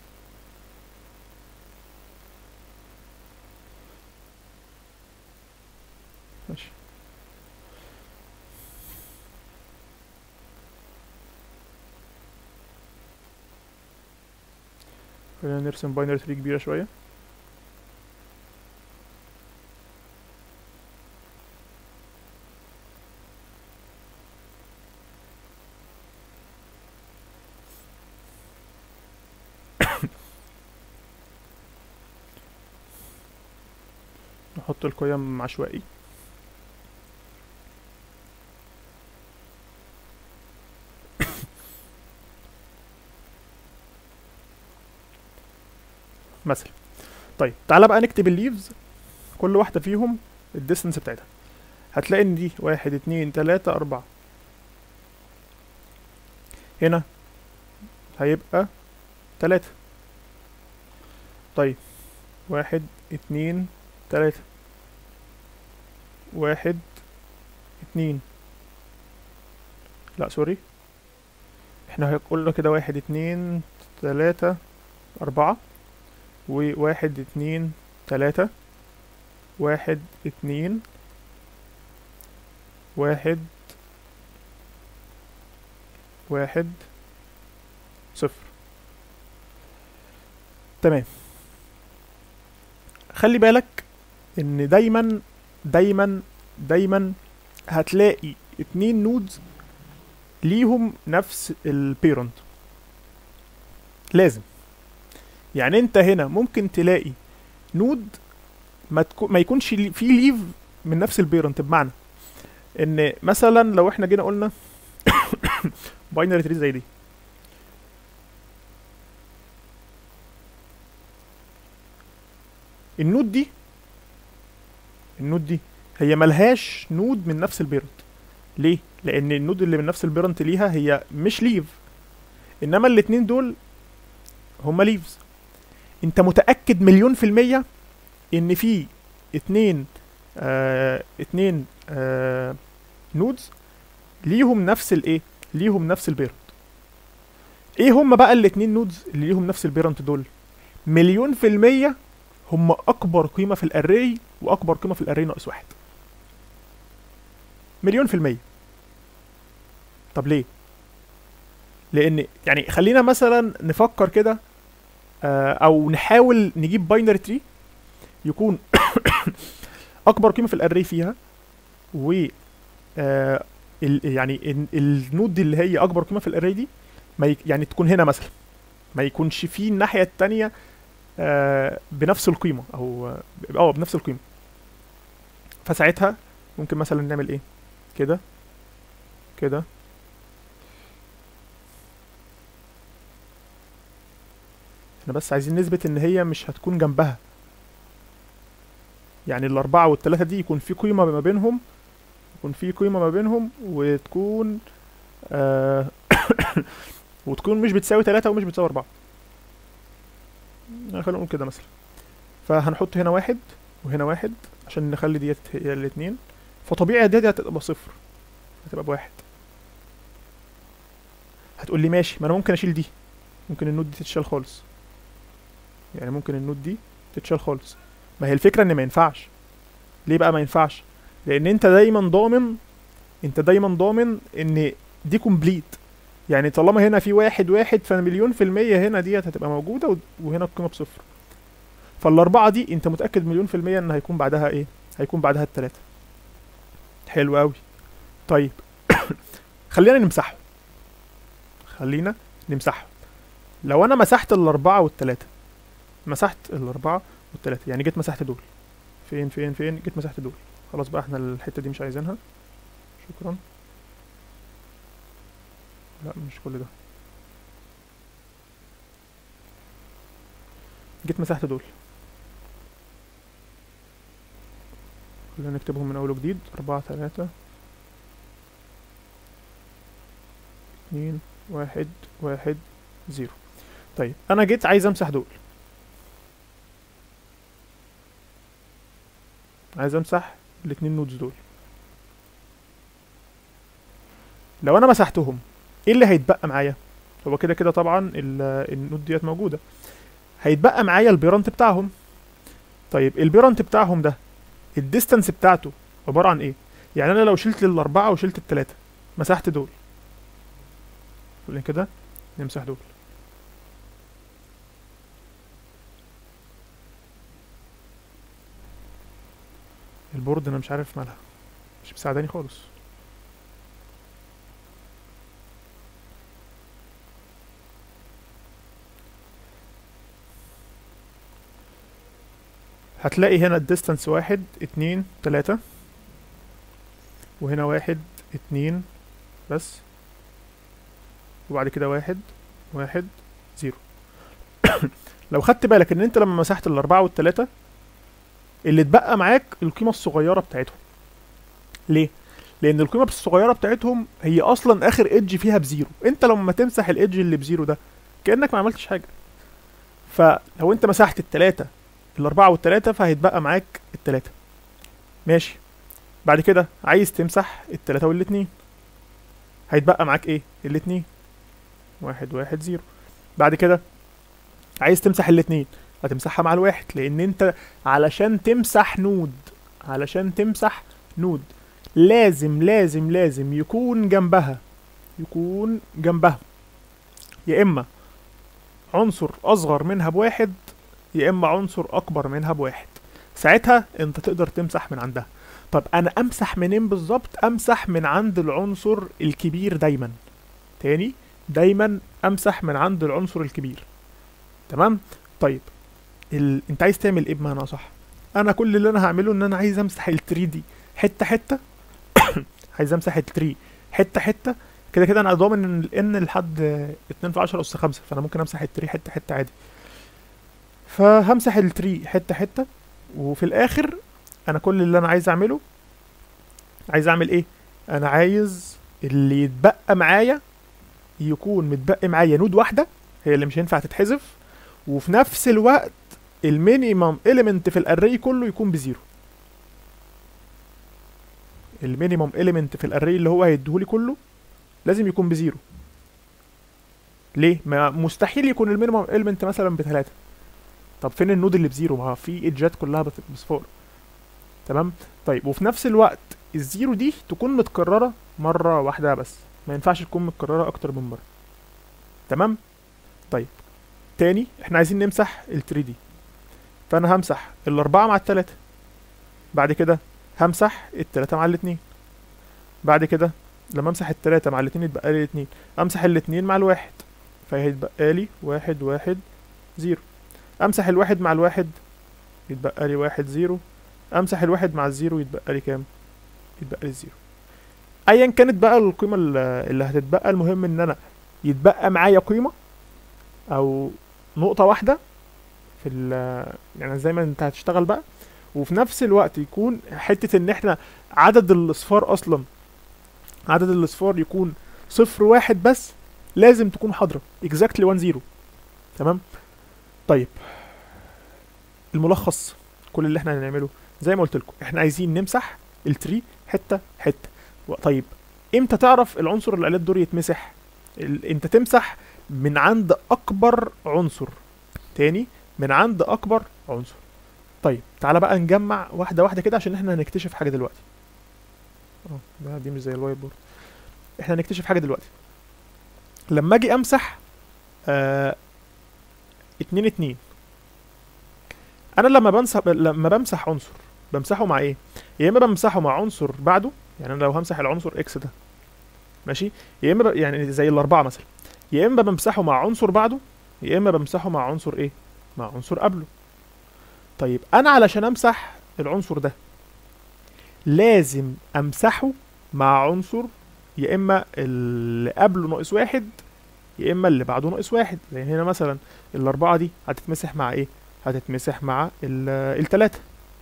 ماشي خلينا نرسم باينري تري كبيرة شوية نحط القيم عشوائي مثلا طيب تعالى بقى نكتب الليفز كل واحدة فيهم الديستنس بتاعتها هتلاقي ان دي واحد اتنين تلاتة اربعة هنا هيبقى تلاتة طيب واحد اتنين تلاتة واحد اتنين لا سوري احنا قلنا كده واحد اتنين تلاتة أربعة وواحد اتنين تلاتة واحد اتنين واحد واحد صفر تمام خلي بالك ان دايما دايما دايما هتلاقي اتنين نودز ليهم نفس البيرنت لازم يعني انت هنا ممكن تلاقي نود ما, تكو ما يكونش لي- فيه ليف من نفس البيرنت بمعنى ان مثلا لو احنا جينا قلنا باينري تري زي دي النود دي النود دي هي ملهاش نود من نفس البيرنت ليه لان النود اللي من نفس البيرنت ليها هي مش ليف انما الاتنين دول هما ليفز انت متاكد مليون في الميه ان في اتنين آه اتنين آه نودز ليهم نفس الايه ليهم نفس البيرنت ايه هما بقى الاتنين نودز اللي ليهم نفس البيرنت دول مليون في الميه هم اكبر قيمه في الاري واكبر قيمه في الاري ناقص واحد مليون في الميه طب ليه لان يعني خلينا مثلا نفكر كده آه، او نحاول نجيب باينري تري يكون اكبر قيمه في الاري فيها و آه، ال- يعني ال- النود دي اللي هي اكبر قيمه في الاري دي ما يك- يعني تكون هنا مثلا ما يكونش في الناحيه التانية آه، بنفس القيمه او اه آه، بنفس القيمه فساعتها ممكن مثلا نعمل ايه كده كده احنا بس عايزين نثبت ان هي مش هتكون جنبها يعني الأربعة والتلاتة دي يكون في قيمة ما بينهم يكون في قيمة ما بينهم وتكون آه وتكون مش بتساوي تلاتة ومش بتساوي أربعة يعني خلينا نقول كده مثلا فهنحط هنا واحد وهنا واحد عشان نخلي ديت هي الاتنين فطبيعي ديت هتبقى بصفر هتبقى بواحد هتقول لي ماشي ما انا ممكن اشيل دي ممكن النود دي تتشال خالص يعني ممكن النود دي تتشال خالص ما هي الفكره ان ما ينفعش ليه بقى ما ينفعش لان انت دايما ضامن انت دايما ضامن ان دي كومبليت يعني طالما هنا في واحد واحد فمليون في المية هنا ديت هتبقى موجودة و- وهنا القيمة بصفر فالأربعة دي أنت متأكد مليون في المية إن هيكون بعدها إيه؟ هيكون بعدها التلاتة حلو أوي طيب خلينا نمسحه خلينا نمسحه لو أنا مسحت الأربعة والتلاتة مسحت الأربعة والتلاتة يعني جيت مسحت دول فين فين فين جيت مسحت دول خلاص بقى احنا الحتة دي مش عايزينها شكرا لا مش كل ده جيت مسحت دول خلينا نكتبهم من اول وجديد أربعة تلاتة اتنين واحد واحد زيرو طيب انا جيت عايز امسح دول عايز امسح الاتنين نودز دول لو انا مسحتهم ايه اللي هيتبقى معايا هو كده كده طبعا ال- النود ديت موجوده هيتبقى معايا البيرنت بتاعهم طيب البيرنت بتاعهم ده الديستانس بتاعته عباره عن ايه يعني انا لو شلت الاربعه وشلت التلاته مسحت دول خلينا كده نمسح دول البورد انا مش عارف مالها مش مساعداني خالص هتلاقي هنا الديستانس واحد اتنين تلاتة وهنا واحد اتنين بس وبعد كده واحد واحد زيرو لو خدت بالك ان انت لما مسحت الاربعة والتلاتة اللي اتبقى معاك القيمة الصغيرة بتاعتهم ليه؟ لان القيمة الصغيرة بتاعتهم هي اصلا اخر ايدج فيها بزيرو انت لما تمسح الايدج اللي بزيرو ده كأنك ما عملتش حاجة فلو انت مسحت التلاتة الأربعة والتلاتة فهيتبقى معاك التلاتة ماشي بعد كده عايز تمسح التلاتة والاتنين هيتبقى معاك ايه الاتنين واحد واحد زيرو بعد كده عايز تمسح الاتنين هتمسحها مع الواحد لان انت علشان تمسح نود علشان تمسح نود لازم لازم لازم يكون جنبها يكون جنبها يا اما عنصر اصغر منها بواحد يا اما عنصر اكبر منها بواحد ساعتها انت تقدر تمسح من عندها طب انا امسح منين بالظبط امسح من عند العنصر الكبير دايما تاني دايما امسح من عند العنصر الكبير تمام طيب ال... انت عايز تعمل ايه بمعنى صح انا كل اللي انا هعمله ان انا عايز امسح التري دي حته حته عايز امسح التري حته حته كده كده انا ضامن ان ان لحد 2 في 10 اس 5 فانا ممكن امسح التري حته حته عادي فهمسح التري حته حته وفي الاخر انا كل اللي انا عايز اعمله عايز اعمل ايه انا عايز اللي يتبقى معايا يكون متبقي معايا نود واحده هي اللي مش هينفع تتحذف وفي نفس الوقت المينيمم اليمنت في الاري كله يكون بزيرو المينيمم اليمنت في الاري اللي هو هيديهولي كله لازم يكون بزيرو ليه ما مستحيل يكون المينيمم اليمنت مثلا بثلاثة طب فين النود اللي بزيرو ما في ايدجات كلها بت- بصفار تمام طيب وفي نفس الوقت الزيرو دي تكون متكررة مرة واحدة بس ما ينفعش تكون متكررة اكتر من مرة تمام طيب تاني احنا عايزين نمسح ال 3 دي فانا همسح الاربعة مع التلاتة بعد كده همسح التلاتة مع الاتنين بعد كده لما امسح التلاتة مع الاتنين يتبقى لي الاتنين امسح الاتنين مع الواحد فهيتبقى لي واحد واحد زيرو امسح الواحد مع الواحد يتبقى لي واحد زيرو امسح الواحد مع الزيرو يتبقى لي كام يتبقى لي الزيرو ايا كانت بقى القيمة ال- اللي هتتبقى المهم ان انا يتبقى معايا قيمة او نقطة واحدة في ال يعني زي ما انت هتشتغل بقى وفي نفس الوقت يكون حتة ان احنا عدد الاصفار اصلا عدد الاصفار يكون صفر واحد بس لازم تكون حاضرة exactly one zero تمام طيب الملخص كل اللي احنا هنعمله زي ما قلت لكم احنا عايزين نمسح التري حته حته و- طيب امتى تعرف العنصر اللي عليه الدور يتمسح ال... انت تمسح من عند اكبر عنصر تاني من عند اكبر عنصر طيب تعالى بقى نجمع واحده واحده كده عشان احنا هنكتشف حاجه دلوقتي اه ده دي مش زي الوايت بورد احنا هنكتشف حاجه دلوقتي لما اجي امسح آه اتنين اتنين انا لما بمسح لما بمسح عنصر بمسحه مع ايه يا اما بمسحه مع عنصر بعده يعني انا لو همسح العنصر اكس ده ماشي يا اما ب... يعني زي الاربعه مثلا يا اما بمسحه مع عنصر بعده يا اما بمسحه مع عنصر ايه مع عنصر قبله طيب انا علشان امسح العنصر ده لازم امسحه مع عنصر يا اما اللي قبله ناقص واحد يا اما اللي بعده ناقص واحد زي هنا مثلا الاربعه دي هتتمسح مع ايه هتتمسح مع ال- التلاتة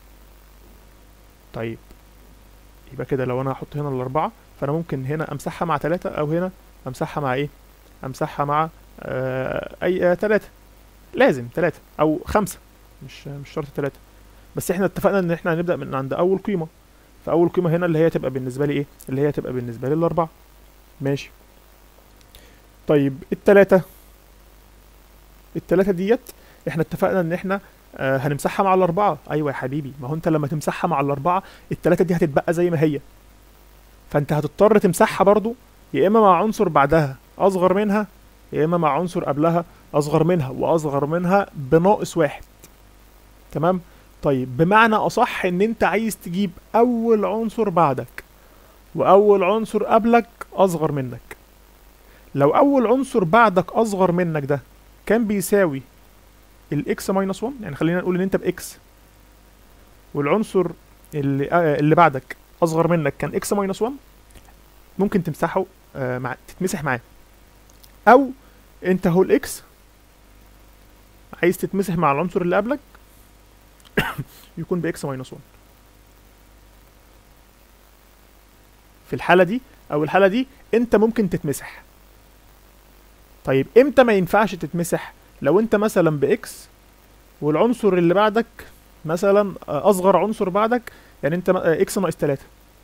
طيب يبقى كده لو انا هحط هنا الاربعة فانا ممكن هنا امسحها مع تلاتة او هنا امسحها مع ايه امسحها مع آه اي آه تلاتة لازم تلاتة او خمسة مش مش شرط تلاتة بس احنا اتفقنا ان احنا هنبدأ من عند اول قيمة فاول قيمة هنا اللي هي تبقى بالنسبة لي ايه اللي هي تبقى بالنسبة لي الاربعة ماشي طيب التلاتة التلاتة ديت احنا اتفقنا ان احنا آه هنمسحها مع الاربعه ايوه يا حبيبي ما هو انت لما تمسحها مع الاربعه التلاته دي هتتبقى زي ما هي فانت هتضطر تمسحها برضو يا اما مع عنصر بعدها اصغر منها يا اما مع عنصر قبلها اصغر منها واصغر منها بناقص واحد تمام طيب بمعنى اصح ان انت عايز تجيب اول عنصر بعدك واول عنصر قبلك اصغر منك لو اول عنصر بعدك اصغر منك ده كان بيساوي الاكس ماينس 1 يعني خلينا نقول ان انت باكس والعنصر اللي آه اللي بعدك اصغر منك كان اكس ماينس 1 ممكن تمسحه آه مع تتمسح معاه او انت هو الاكس عايز تتمسح مع العنصر اللي قبلك يكون باكس ماينس 1 في الحاله دي او الحاله دي انت ممكن تتمسح طيب امتى ما ينفعش تتمسح لو انت مثلا باكس والعنصر اللي بعدك مثلا اصغر عنصر بعدك يعني انت اكس ناقص 3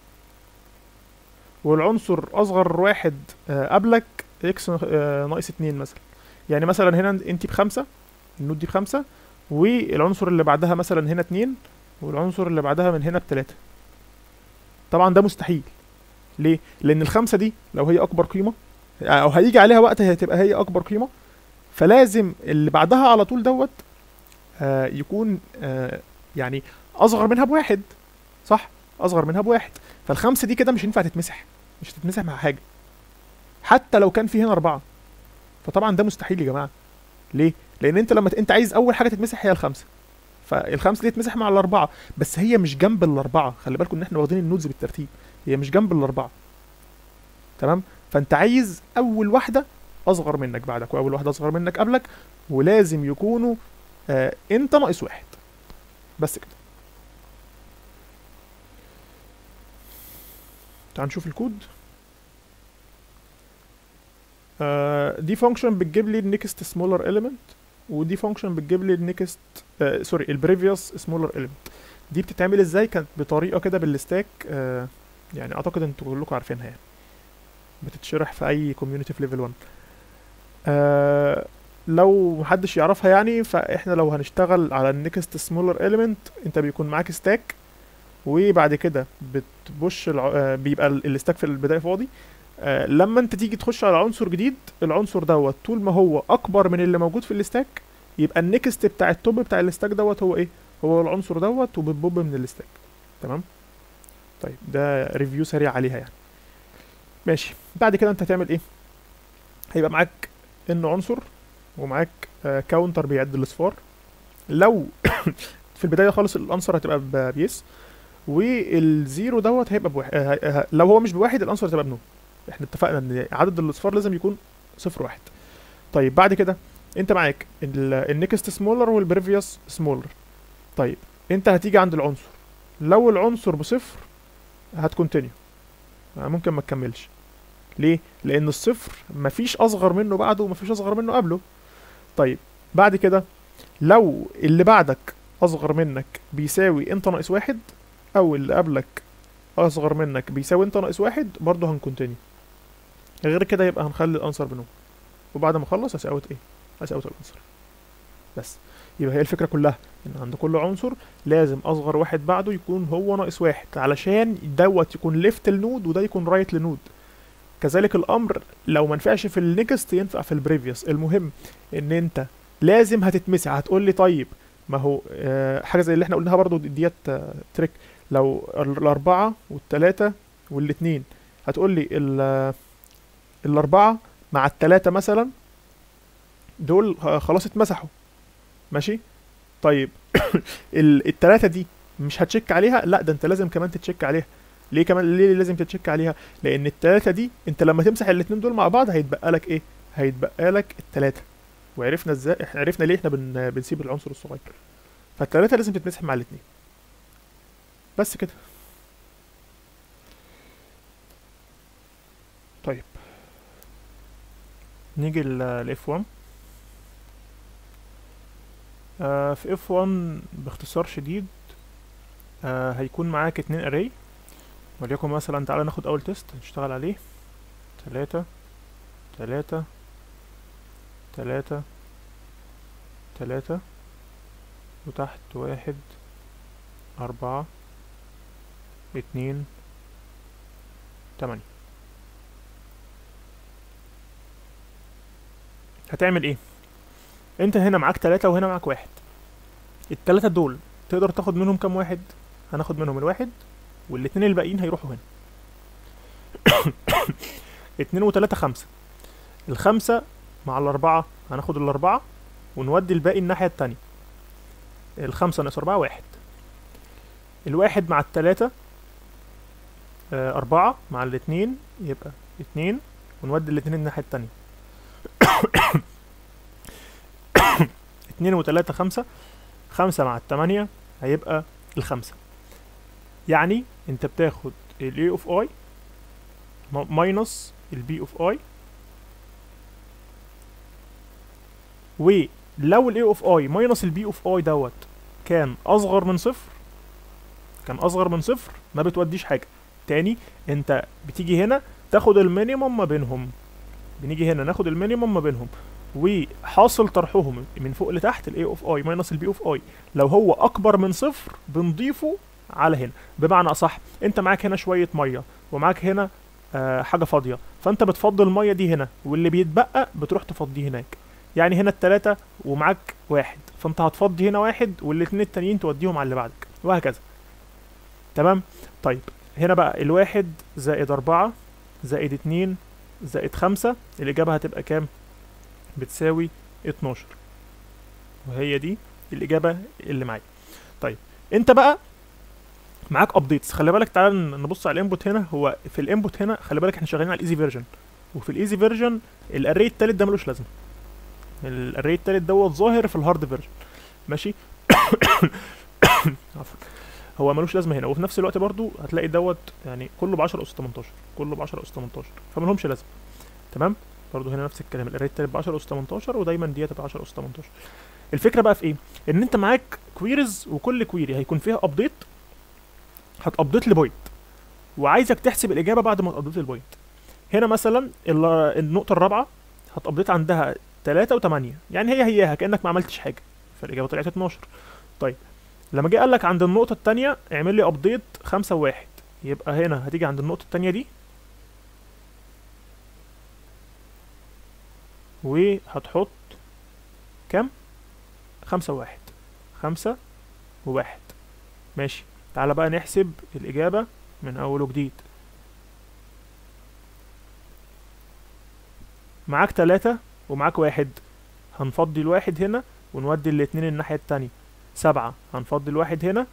والعنصر اصغر واحد قبلك اكس ناقص 2 مثلا يعني مثلا هنا انت بخمسة النود دي بخمسة والعنصر اللي بعدها مثلا هنا اتنين والعنصر اللي بعدها من هنا بتلاتة طبعا ده مستحيل ليه لان الخمسة دي لو هي اكبر قيمة او هيجي عليها وقت هتبقى هي اكبر قيمة فلازم اللي بعدها على طول دوت آه يكون آه يعني اصغر منها بواحد صح اصغر منها بواحد فالخمسة دي كده مش ينفع تتمسح مش هتتمسح مع حاجة حتى لو كان في هنا اربعة فطبعا ده مستحيل يا جماعة ليه لان انت لما ت- انت عايز اول حاجة تتمسح هي الخمسة فالخمسة دي تتمسح مع الاربعة بس هي مش جنب الاربعة خلي بالكم ان احنا واخدين النودز بالترتيب هي مش جنب الاربعة تمام فانت عايز اول واحدة اصغر منك بعدك واول واحدة اصغر منك قبلك ولازم يكونوا آه انت ناقص واحد بس كده تعال نشوف الكود آه دي فانكشن بتجيب لي النكست سمولر اليمنت ودي فانكشن بتجيب لي النكست آه سوري البريفيوس سمولر اليمنت دي بتتعمل ازاي كانت بطريقه كده بالستاك آه يعني اعتقد انتوا كلكم عارفينها يعني بتتشرح في اي كوميونتي في ليفل 1 آه لو محدش يعرفها يعني فاحنا لو هنشتغل على النكست سمولر اليمنت انت بيكون معاك ستاك وبعد كده بتبش الع... آه، بيبقى ال- الستاك في البدايه فاضي آه، لما انت تيجي تخش على عنصر جديد العنصر دوت طول ما هو اكبر من اللي موجود في الستاك يبقى النكست بتاع التوب بتاع الستاك دوت هو ايه هو العنصر دوت وبتبوب من الستاك تمام طيب ده ريفيو سريع عليها يعني ماشي بعد كده انت هتعمل ايه هيبقى معاك ان عنصر ومعاك آه كاونتر بيعد الاصفار لو في البدايه خالص الانسر هتبقى ب- بيس والزيرو دوت هيبقى بواحد آه آه لو هو مش بواحد الانسر هتبقى بنو احنا اتفقنا ان عدد الاصفار لازم يكون صفر واحد طيب بعد كده انت معاك النكست سمولر والبريفيوس سمولر طيب انت هتيجي عند العنصر لو العنصر بصفر هتكونتينيو ممكن ما تكملش ليه لان الصفر مفيش اصغر منه بعده ومفيش اصغر منه قبله طيب بعد كده لو اللي بعدك اصغر منك بيساوي انت ناقص واحد او اللي قبلك اصغر منك بيساوي انت ناقص واحد برضه هنكونتينيو غير كده يبقى هنخلي الانسر بنو وبعد ما اخلص هساوت ايه هساوت الانسر بس يبقى هي الفكره كلها ان عند كل عنصر لازم اصغر واحد بعده يكون هو ناقص واحد علشان دوت يكون ليفت لنود وده يكون رايت لنود كذلك الامر لو ما نفعش في النكست ينفع في البريفيوس المهم ان انت لازم هتتمسح هتقول لي طيب ما هو آه حاجه زي اللي احنا قلناها برضو ديت آه تريك لو ال- الاربعه والتلاته والاتنين هتقول لي ال- الاربعه مع التلاته مثلا دول آه، خلاص اتمسحوا ماشي طيب ال- التلاته دي مش هتشيك عليها لا ده انت لازم كمان تتشيك عليها ليه كمان ليه لازم تتشيك عليها لان التلاته دي انت لما تمسح الاتنين دول مع بعض هيتبقى لك ايه هيتبقى لك التلاته وعرفنا ازاي احنا عرفنا ليه احنا بن... بنسيب العنصر الصغير فالتلاته لازم تتمسح مع الاتنين بس كده طيب نيجي ل F1 آه في F1 باختصار شديد آه هيكون معاك اتنين array وليكن مثلا تعالى ناخد اول تيست نشتغل عليه تلاتة تلاتة تلاتة تلاتة وتحت واحد أربعة اتنين تمانية هتعمل ايه انت هنا معاك تلاتة وهنا معاك واحد التلاتة دول تقدر تاخد منهم كام واحد هناخد منهم الواحد والاتنين الباقيين هيروحوا هنا اتنين وتلاتة خمسة الخمسة مع الأربعة هناخد الأربعة ونودي الباقي الناحية التانية الخمسة ناقص أربعة واحد الواحد مع التلاتة آه، أربعة مع الاتنين يبقى اتنين ونودي الاتنين الناحية التانية اتنين وتلاتة خمسة خمسة مع التمانية هيبقى الخمسة يعني انت بتاخد ال A of I ماينس ال B of I ولو ال A of I ماينس ال B of I دوت كان أصغر من صفر كان أصغر من صفر ما بتوديش حاجة تاني انت بتيجي هنا تاخد المينيمم ما بينهم بنيجي هنا ناخد المينيمم ما بينهم وحاصل طرحهم من فوق لتحت الاي اوف اي ماينس البي اوف اي لو هو اكبر من صفر بنضيفه على هنا بمعنى اصح انت معاك هنا شويه ميه ومعاك هنا آه حاجه فاضيه فانت بتفضي الميه دي هنا واللي بيتبقى بتروح تفضيه هناك يعني هنا التلاتة ومعاك واحد فانت هتفضي هنا واحد والاتنين التانيين توديهم على اللي بعدك وهكذا تمام طيب هنا بقى الواحد زائد أربعة زائد اتنين زائد خمسة الإجابة هتبقى كام؟ بتساوي اتناشر وهي دي الإجابة اللي معايا طيب انت بقى معاك ابديتس خلي بالك تعالى نبص على الانبوت هنا هو في الانبوت هنا خلي بالك احنا شغالين على الايزي فيرجن وفي الايزي فيرجن الاري التالت ده ملوش لازمه الاري التالت دوت ظاهر في الهارد فيرجن ماشي عفوا هو ملوش لازمه هنا وفي نفس الوقت برضو هتلاقي دوت يعني كله ب 10 اس 18 كله ب 10 اس 18 فملهمش لازمه تمام برضو هنا نفس الكلام الاري التالت ب 10 اس 18 ودايما ديت ب 10 اس 18 الفكره بقى في ايه ان انت معاك كويريز وكل كويري هيكون فيها ابديت هتابديت لبوينت وعايزك تحسب الاجابه بعد ما تابديت البوينت هنا مثلا ال- النقطه الرابعه هتابديت عندها 3 و8 يعني هي هياها كانك ما عملتش حاجه فالاجابه طلعت 12 طيب لما جه قال لك عند النقطه الثانيه اعمل لي ابديت 5 و1 يبقى هنا هتيجي عند النقطه الثانيه دي وهتحط كام خمسة وواحد خمسة وواحد ماشي تعالى بقى نحسب الإجابة من أول وجديد معاك تلاتة ومعاك واحد هنفضي الواحد هنا ونودي الاتنين الناحية التانية سبعة هنفضي الواحد هنا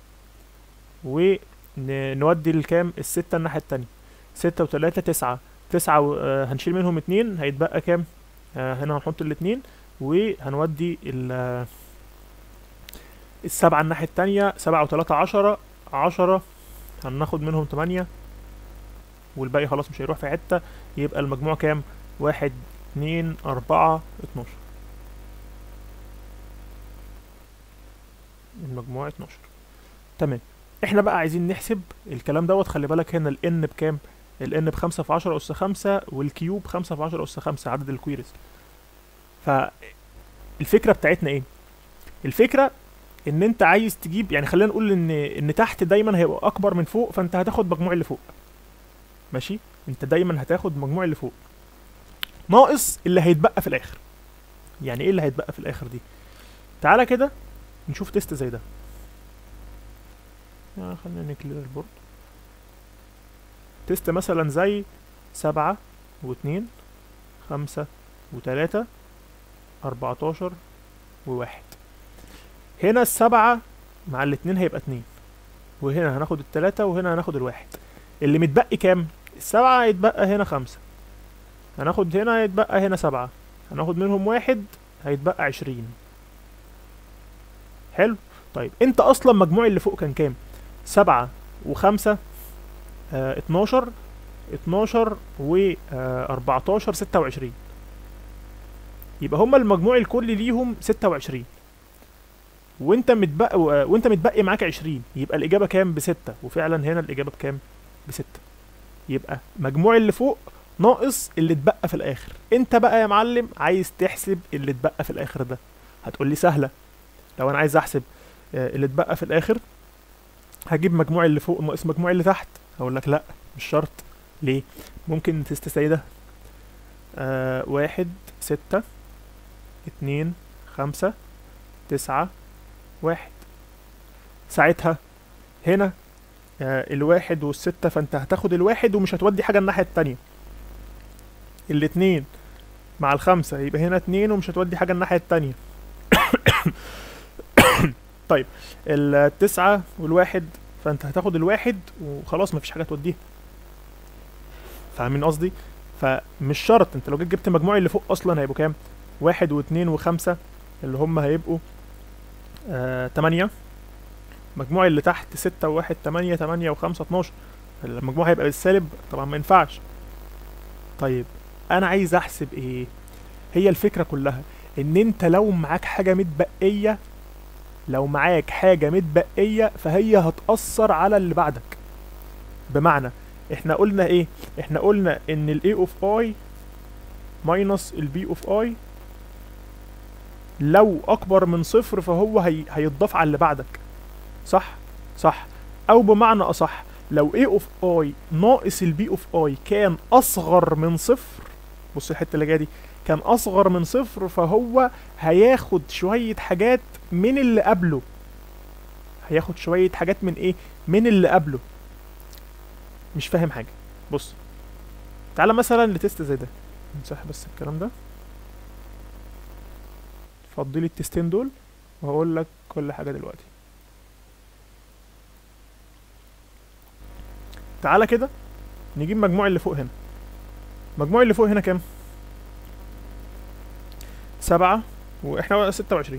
ونودي الكام الستة الناحية التانية ستة وتلاتة تسعة تسعة و... آه، هنشيل منهم اتنين هيتبقى كام آه هنا هنحط الاتنين وهنودي ال آه، السبعة الناحية التانية سبعة وتلاتة عشرة عشرة هناخد منهم تمانية والباقي خلاص مش هيروح في حتة يبقى المجموع كام واحد اتنين أربعة اتناشر المجموع اتناشر تمام احنا بقى عايزين نحسب الكلام دوت خلي بالك هنا ال n بكام ال n بخمسة في عشرة أس خمسة والكيوب خمسة في عشرة أس خمسة عدد الكويريز فالفكرة بتاعتنا ايه الفكرة ان انت عايز تجيب يعني خلينا نقول ان ان تحت دايما هيبقى اكبر من فوق فانت هتاخد مجموع اللي فوق ماشي انت دايما هتاخد مجموع اللي فوق ناقص اللي هيتبقى في الاخر يعني ايه اللي هيتبقى في الاخر دي تعالى كده نشوف تيست زي ده يعني خلينا نكلير البورد تيست مثلا زي سبعة واتنين خمسة وتلاتة أربعتاشر وواحد هنا السبعة مع الاتنين هيبقى اتنين وهنا هناخد التلاتة وهنا هناخد الواحد اللي متبقي كام؟ السبعة هيتبقى هنا خمسة هناخد هنا هيتبقى هنا سبعة هناخد منهم واحد هيتبقى عشرين حلو طيب انت اصلا مجموع اللي فوق كان كام؟ سبعة وخمسة اه اتناشر اتناشر و اربعتاشر ستة وعشرين يبقى هما المجموع الكلي ليهم ستة وعشرين وانت متبقي وانت متبقي معاك 20 يبقى الاجابه كام بستة وفعلا هنا الاجابه بكام بستة يبقى مجموع اللي فوق ناقص اللي اتبقى في الاخر انت بقى يا معلم عايز تحسب اللي اتبقى في الاخر ده هتقول لي سهله لو انا عايز احسب آه، اللي اتبقى في الاخر هجيب مجموع اللي فوق ناقص مجموع اللي تحت هقول لك لا مش شرط ليه ممكن تستسعي ده آه واحد ستة اتنين خمسة تسعة واحد ساعتها هنا آه، الواحد والستة فانت هتاخد الواحد ومش هتودي حاجة الناحية التانية الاتنين مع الخمسة يبقى هنا اتنين ومش هتودي حاجة الناحية التانية طيب التسعة والواحد فانت هتاخد الواحد وخلاص مفيش حاجة توديها فاهمين قصدي؟ فمش شرط انت لو جيت جبت مجموع اللي فوق اصلا هيبقوا كام؟ واحد واتنين وخمسة اللي هم هيبقوا آه، تمانية مجموع اللي تحت ستة وواحد تمانية تمانية وخمسة اتناشر المجموع هيبقى بالسالب طبعا ما ينفعش طيب انا عايز احسب ايه هي الفكرة كلها ان انت لو معاك حاجة متبقية لو معاك حاجة متبقية فهي هتأثر على اللي بعدك بمعنى احنا قلنا ايه احنا قلنا ان ال A of I minus ال B of I لو اكبر من صفر فهو هي... هيتضاف على اللي بعدك صح صح او بمعنى اصح لو a اوف اي ناقص البي اوف اي كان اصغر من صفر بص الحته اللي جايه دي كان اصغر من صفر فهو هياخد شويه حاجات من اللي قبله هياخد شويه حاجات من ايه من اللي قبله مش فاهم حاجه بص تعالى مثلا لتست زي ده نمسح بس الكلام ده فضي لي التستين دول وهقول لك كل حاجه دلوقتي تعالى كده نجيب مجموع اللي فوق هنا مجموع اللي فوق هنا كام سبعة واحنا ستة وعشرين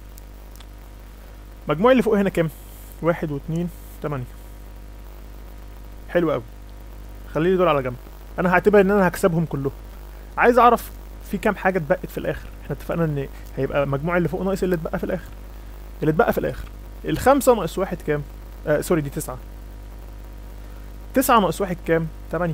مجموع اللي فوق هنا كام واحد واتنين تمانية حلو قوي خليني دول على جنب انا هعتبر ان انا هكسبهم كلهم عايز اعرف في كام حاجه اتبقت في الاخر احنا اتفقنا ان هيبقى مجموع اللي فوق ناقص اللي اتبقى في الاخر اللي اتبقى في الاخر الخمسة ناقص واحد كام آه سوري دي تسعة تسعة ناقص واحد كام تمانية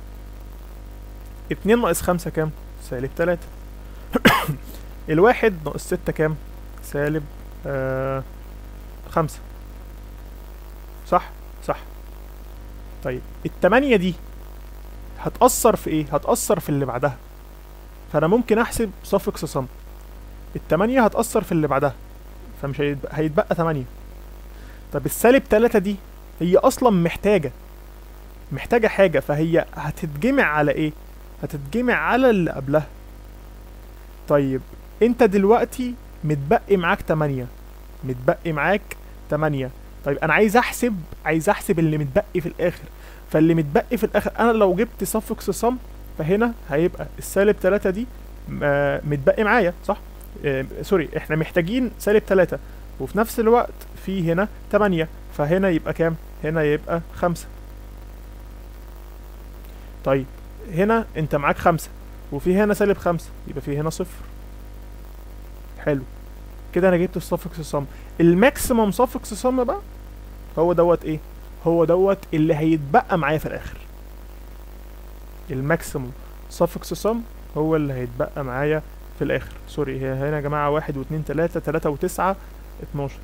اتنين ناقص خمسة كام سالب تلاتة الواحد ناقص ستة كام سالب آه خمسة صح صح طيب التمانية دي هتأثر في ايه هتأثر في اللي بعدها فانا ممكن احسب suffix sum التمانية هتأثر في اللي بعدها فمش هيتبقى, هيتبقى تمانية طب السالب تلاتة دي هي اصلا محتاجة محتاجة حاجة فهي هتتجمع على ايه هتتجمع على اللي قبلها طيب انت دلوقتي متبقي معاك تمانية متبقي معاك تمانية طيب انا عايز احسب عايز احسب اللي متبقي في الاخر فاللي متبقي في الاخر انا لو جبت suffix sum فهنا هيبقى السالب تلاتة دي آه، متبقي معايا صح آه، سوري احنا محتاجين سالب تلاتة وفي نفس الوقت في هنا تمانية فهنا يبقى كام هنا يبقى خمسة طيب هنا انت معاك خمسة وفي هنا سالب خمسة يبقى في هنا صفر حلو كده انا جبت السفكس سم الماكسيمم سفكس سم بقى هو دوت ايه هو دوت اللي هيتبقى معايا في الاخر الماكسيمم سفكس سم هو اللي هيتبقى معايا في الاخر سوري هي هنا يا جماعة واحد واتنين تلاتة تلاتة وتسعة اتناشر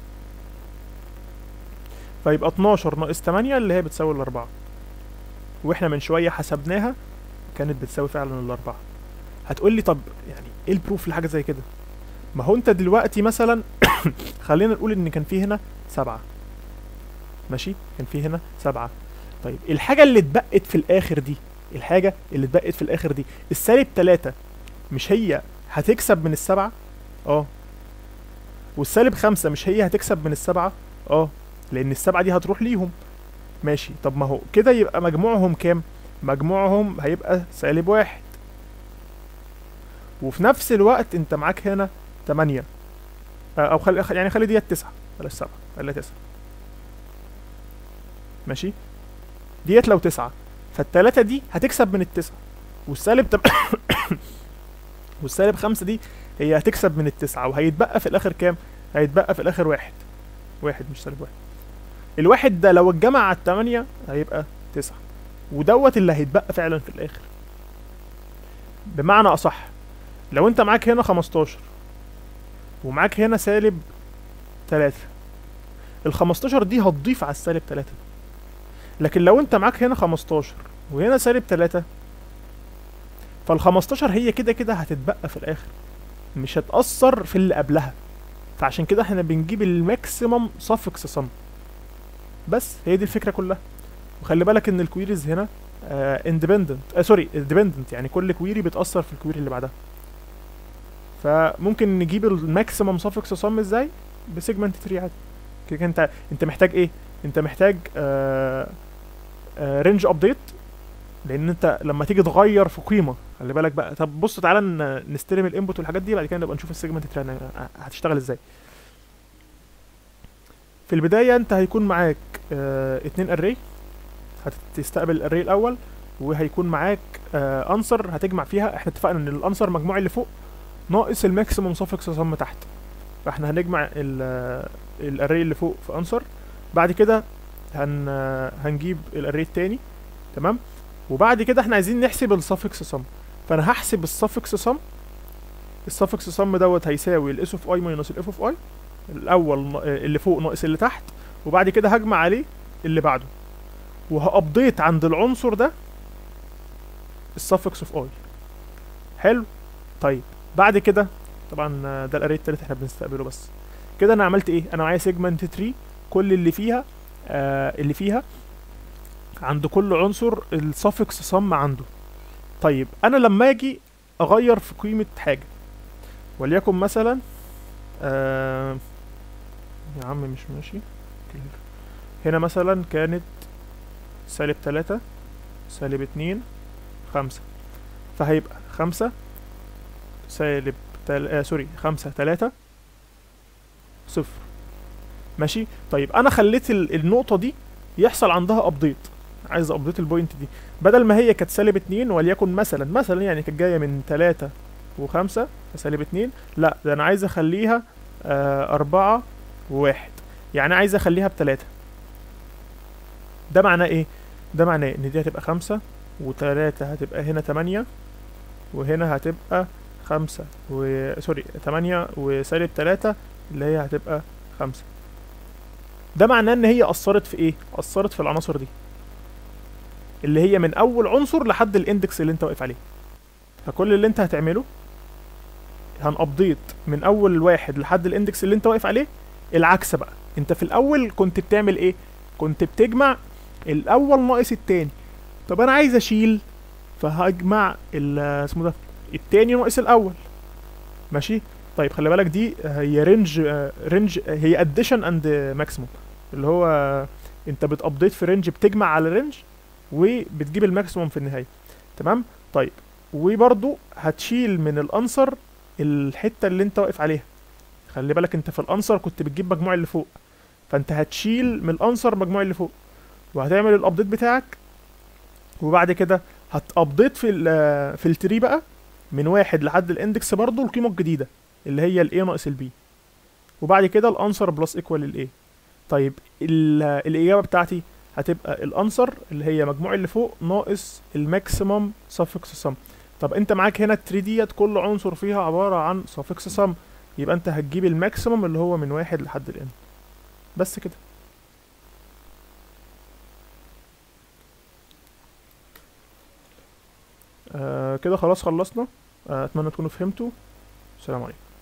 فيبقى اتناشر ناقص تمانية اللي هي بتساوي الاربعة واحنا من شوية حسبناها كانت بتساوي فعلا الاربعة هتقول لي طب يعني ايه البروف لحاجة زي كده ما هو انت دلوقتي مثلا خلينا نقول ان كان في هنا سبعة ماشي كان في هنا سبعة طيب الحاجة اللي اتبقت في الاخر دي الحاجة اللي اتبقت في الاخر دي السالب تلاتة مش هي هتكسب من السبعة اه والسالب خمسة مش هي هتكسب من السبعة اه لان السبعة دي هتروح ليهم ماشي طب ما هو كده يبقى مجموعهم كام مجموعهم هيبقى سالب واحد وفي نفس الوقت انت معاك هنا تمانية آه، او خلي يعني خلي ديت تسعة بلاش سبعة خليها تسعة ماشي ديت لو تسعة فالتلاتة دي هتكسب من التسعة والسالب تم... والسالب خمسة دي هي هتكسب من التسعة وهيتبقى في الآخر كام؟ هيتبقى في الآخر واحد واحد مش سالب واحد الواحد ده لو اتجمع على التمانية هيبقى تسعة ودوت اللي هيتبقى فعلا في الآخر بمعنى أصح لو انت معاك هنا خمستاشر ومعاك هنا سالب تلاتة الخمستاشر دي هتضيف على السالب تلاتة لكن لو انت معاك هنا خمستاشر وهنا سالب تلاتة فالخمستاشر هي كده كده هتتبقى في الآخر مش هتأثر في اللي قبلها فعشان كده احنا بنجيب الماكسيمم suffix sum بس هي دي الفكرة كلها وخلي بالك ان الكويريز هنا اندبندنت آه سوري ديبندنت يعني كل كويري بتأثر في الكويري اللي بعدها فممكن نجيب الماكسيمم suffix sum ازاي بسيجمنت تري عادي كده كده انت انت محتاج ايه انت محتاج رينج ابديت لان انت لما تيجي تغير في قيمه خلي بالك بقى طب بص تعالى ن- نستلم الانبوت والحاجات دي بعد كده نبقى نشوف السيجمنت تري هتشتغل ازاي في البدايه انت هيكون معاك اه اتنين اري هتستقبل الاري الاول وهيكون معاك اه انسر هتجمع فيها احنا اتفقنا ان الانسر مجموع اللي فوق ناقص الماكسيموم سفكس سم تحت فاحنا هنجمع الاري اللي فوق في انسر بعد كده هن هنجيب الاري التاني تمام وبعد كده احنا عايزين نحسب السفكس سم فانا هحسب السفكس سم السفكس سم دوت هيساوي الاس اوف اي ماينس الاف اوف اي الاول نا- اللي فوق ناقص اللي تحت وبعد كده هجمع عليه اللي بعده وهابديت عند العنصر ده السفكس اوف اي حلو طيب بعد كده طبعا آه، ده الاري التالت احنا بنستقبله بس كده انا عملت ايه انا معايا سيجمنت تري كل اللي فيها آه اللي فيها عند كل عنصر السفكس صم عنده طيب انا لما اجي اغير في قيمة حاجة وليكن مثلا آه يا عم مش ماشي هنا مثلا كانت سالب تلاتة سالب اتنين خمسة فهيبقى خمسة سالب تل... آه سوري خمسة تلاتة صفر ماشي طيب انا خليت ال... النقطة دي يحصل عندها ابديت عايز ابديت البوينت دي بدل ما هي كانت سالب اتنين وليكن مثلا مثلا يعني كانت جاية من تلاتة وخمسة سالب اتنين لا ده انا عايز اخليها آه اربعة وواحد يعني عايز اخليها بتلاتة ده معناه ايه ده معناه ان دي هتبقى خمسة وتلاتة هتبقى هنا تمانية وهنا هتبقى خمسة و سوري تمانية وسالب تلاتة اللي هي هتبقى خمسة ده معناه ان هي اثرت في ايه اثرت في العناصر دي اللي هي من اول عنصر لحد الاندكس اللي انت واقف عليه فكل اللي انت هتعمله هنابديت من اول واحد لحد الاندكس اللي انت واقف عليه العكس بقى انت في الاول كنت بتعمل ايه كنت بتجمع الاول ناقص التاني طب انا عايز اشيل فهجمع ال- اسمه ده التاني ناقص الاول ماشي طيب خلي بالك دي هي رينج رينج هي اديشن اند ماكسيموم اللي هو انت بتابديت في رينج بتجمع على رينج وبتجيب الماكسيموم في النهايه تمام طيب وبرضو هتشيل من الانسر الحته اللي انت واقف عليها خلي بالك انت في الانسر كنت بتجيب مجموع اللي فوق فانت هتشيل من الانسر مجموع اللي فوق وهتعمل الابديت بتاعك وبعد كده هتابديت في ال في التري بقى من واحد لحد الاندكس برضو القيمه الجديده اللي هي الاي ناقص البي وبعد كده الانسر بلس ايكوال الاي طيب ال- الاجابه بتاعتي هتبقى الانسر اللي هي مجموع اللي فوق ناقص الماكسيمم سفكس سم طب انت معاك هنا التري ديت كل عنصر فيها عباره عن سفكس سم يبقى انت هتجيب الماكسيمم اللي هو من واحد لحد الان بس كده آه كده خلاص خلصنا آه اتمنى تكونوا فهمتوا السلام عليكم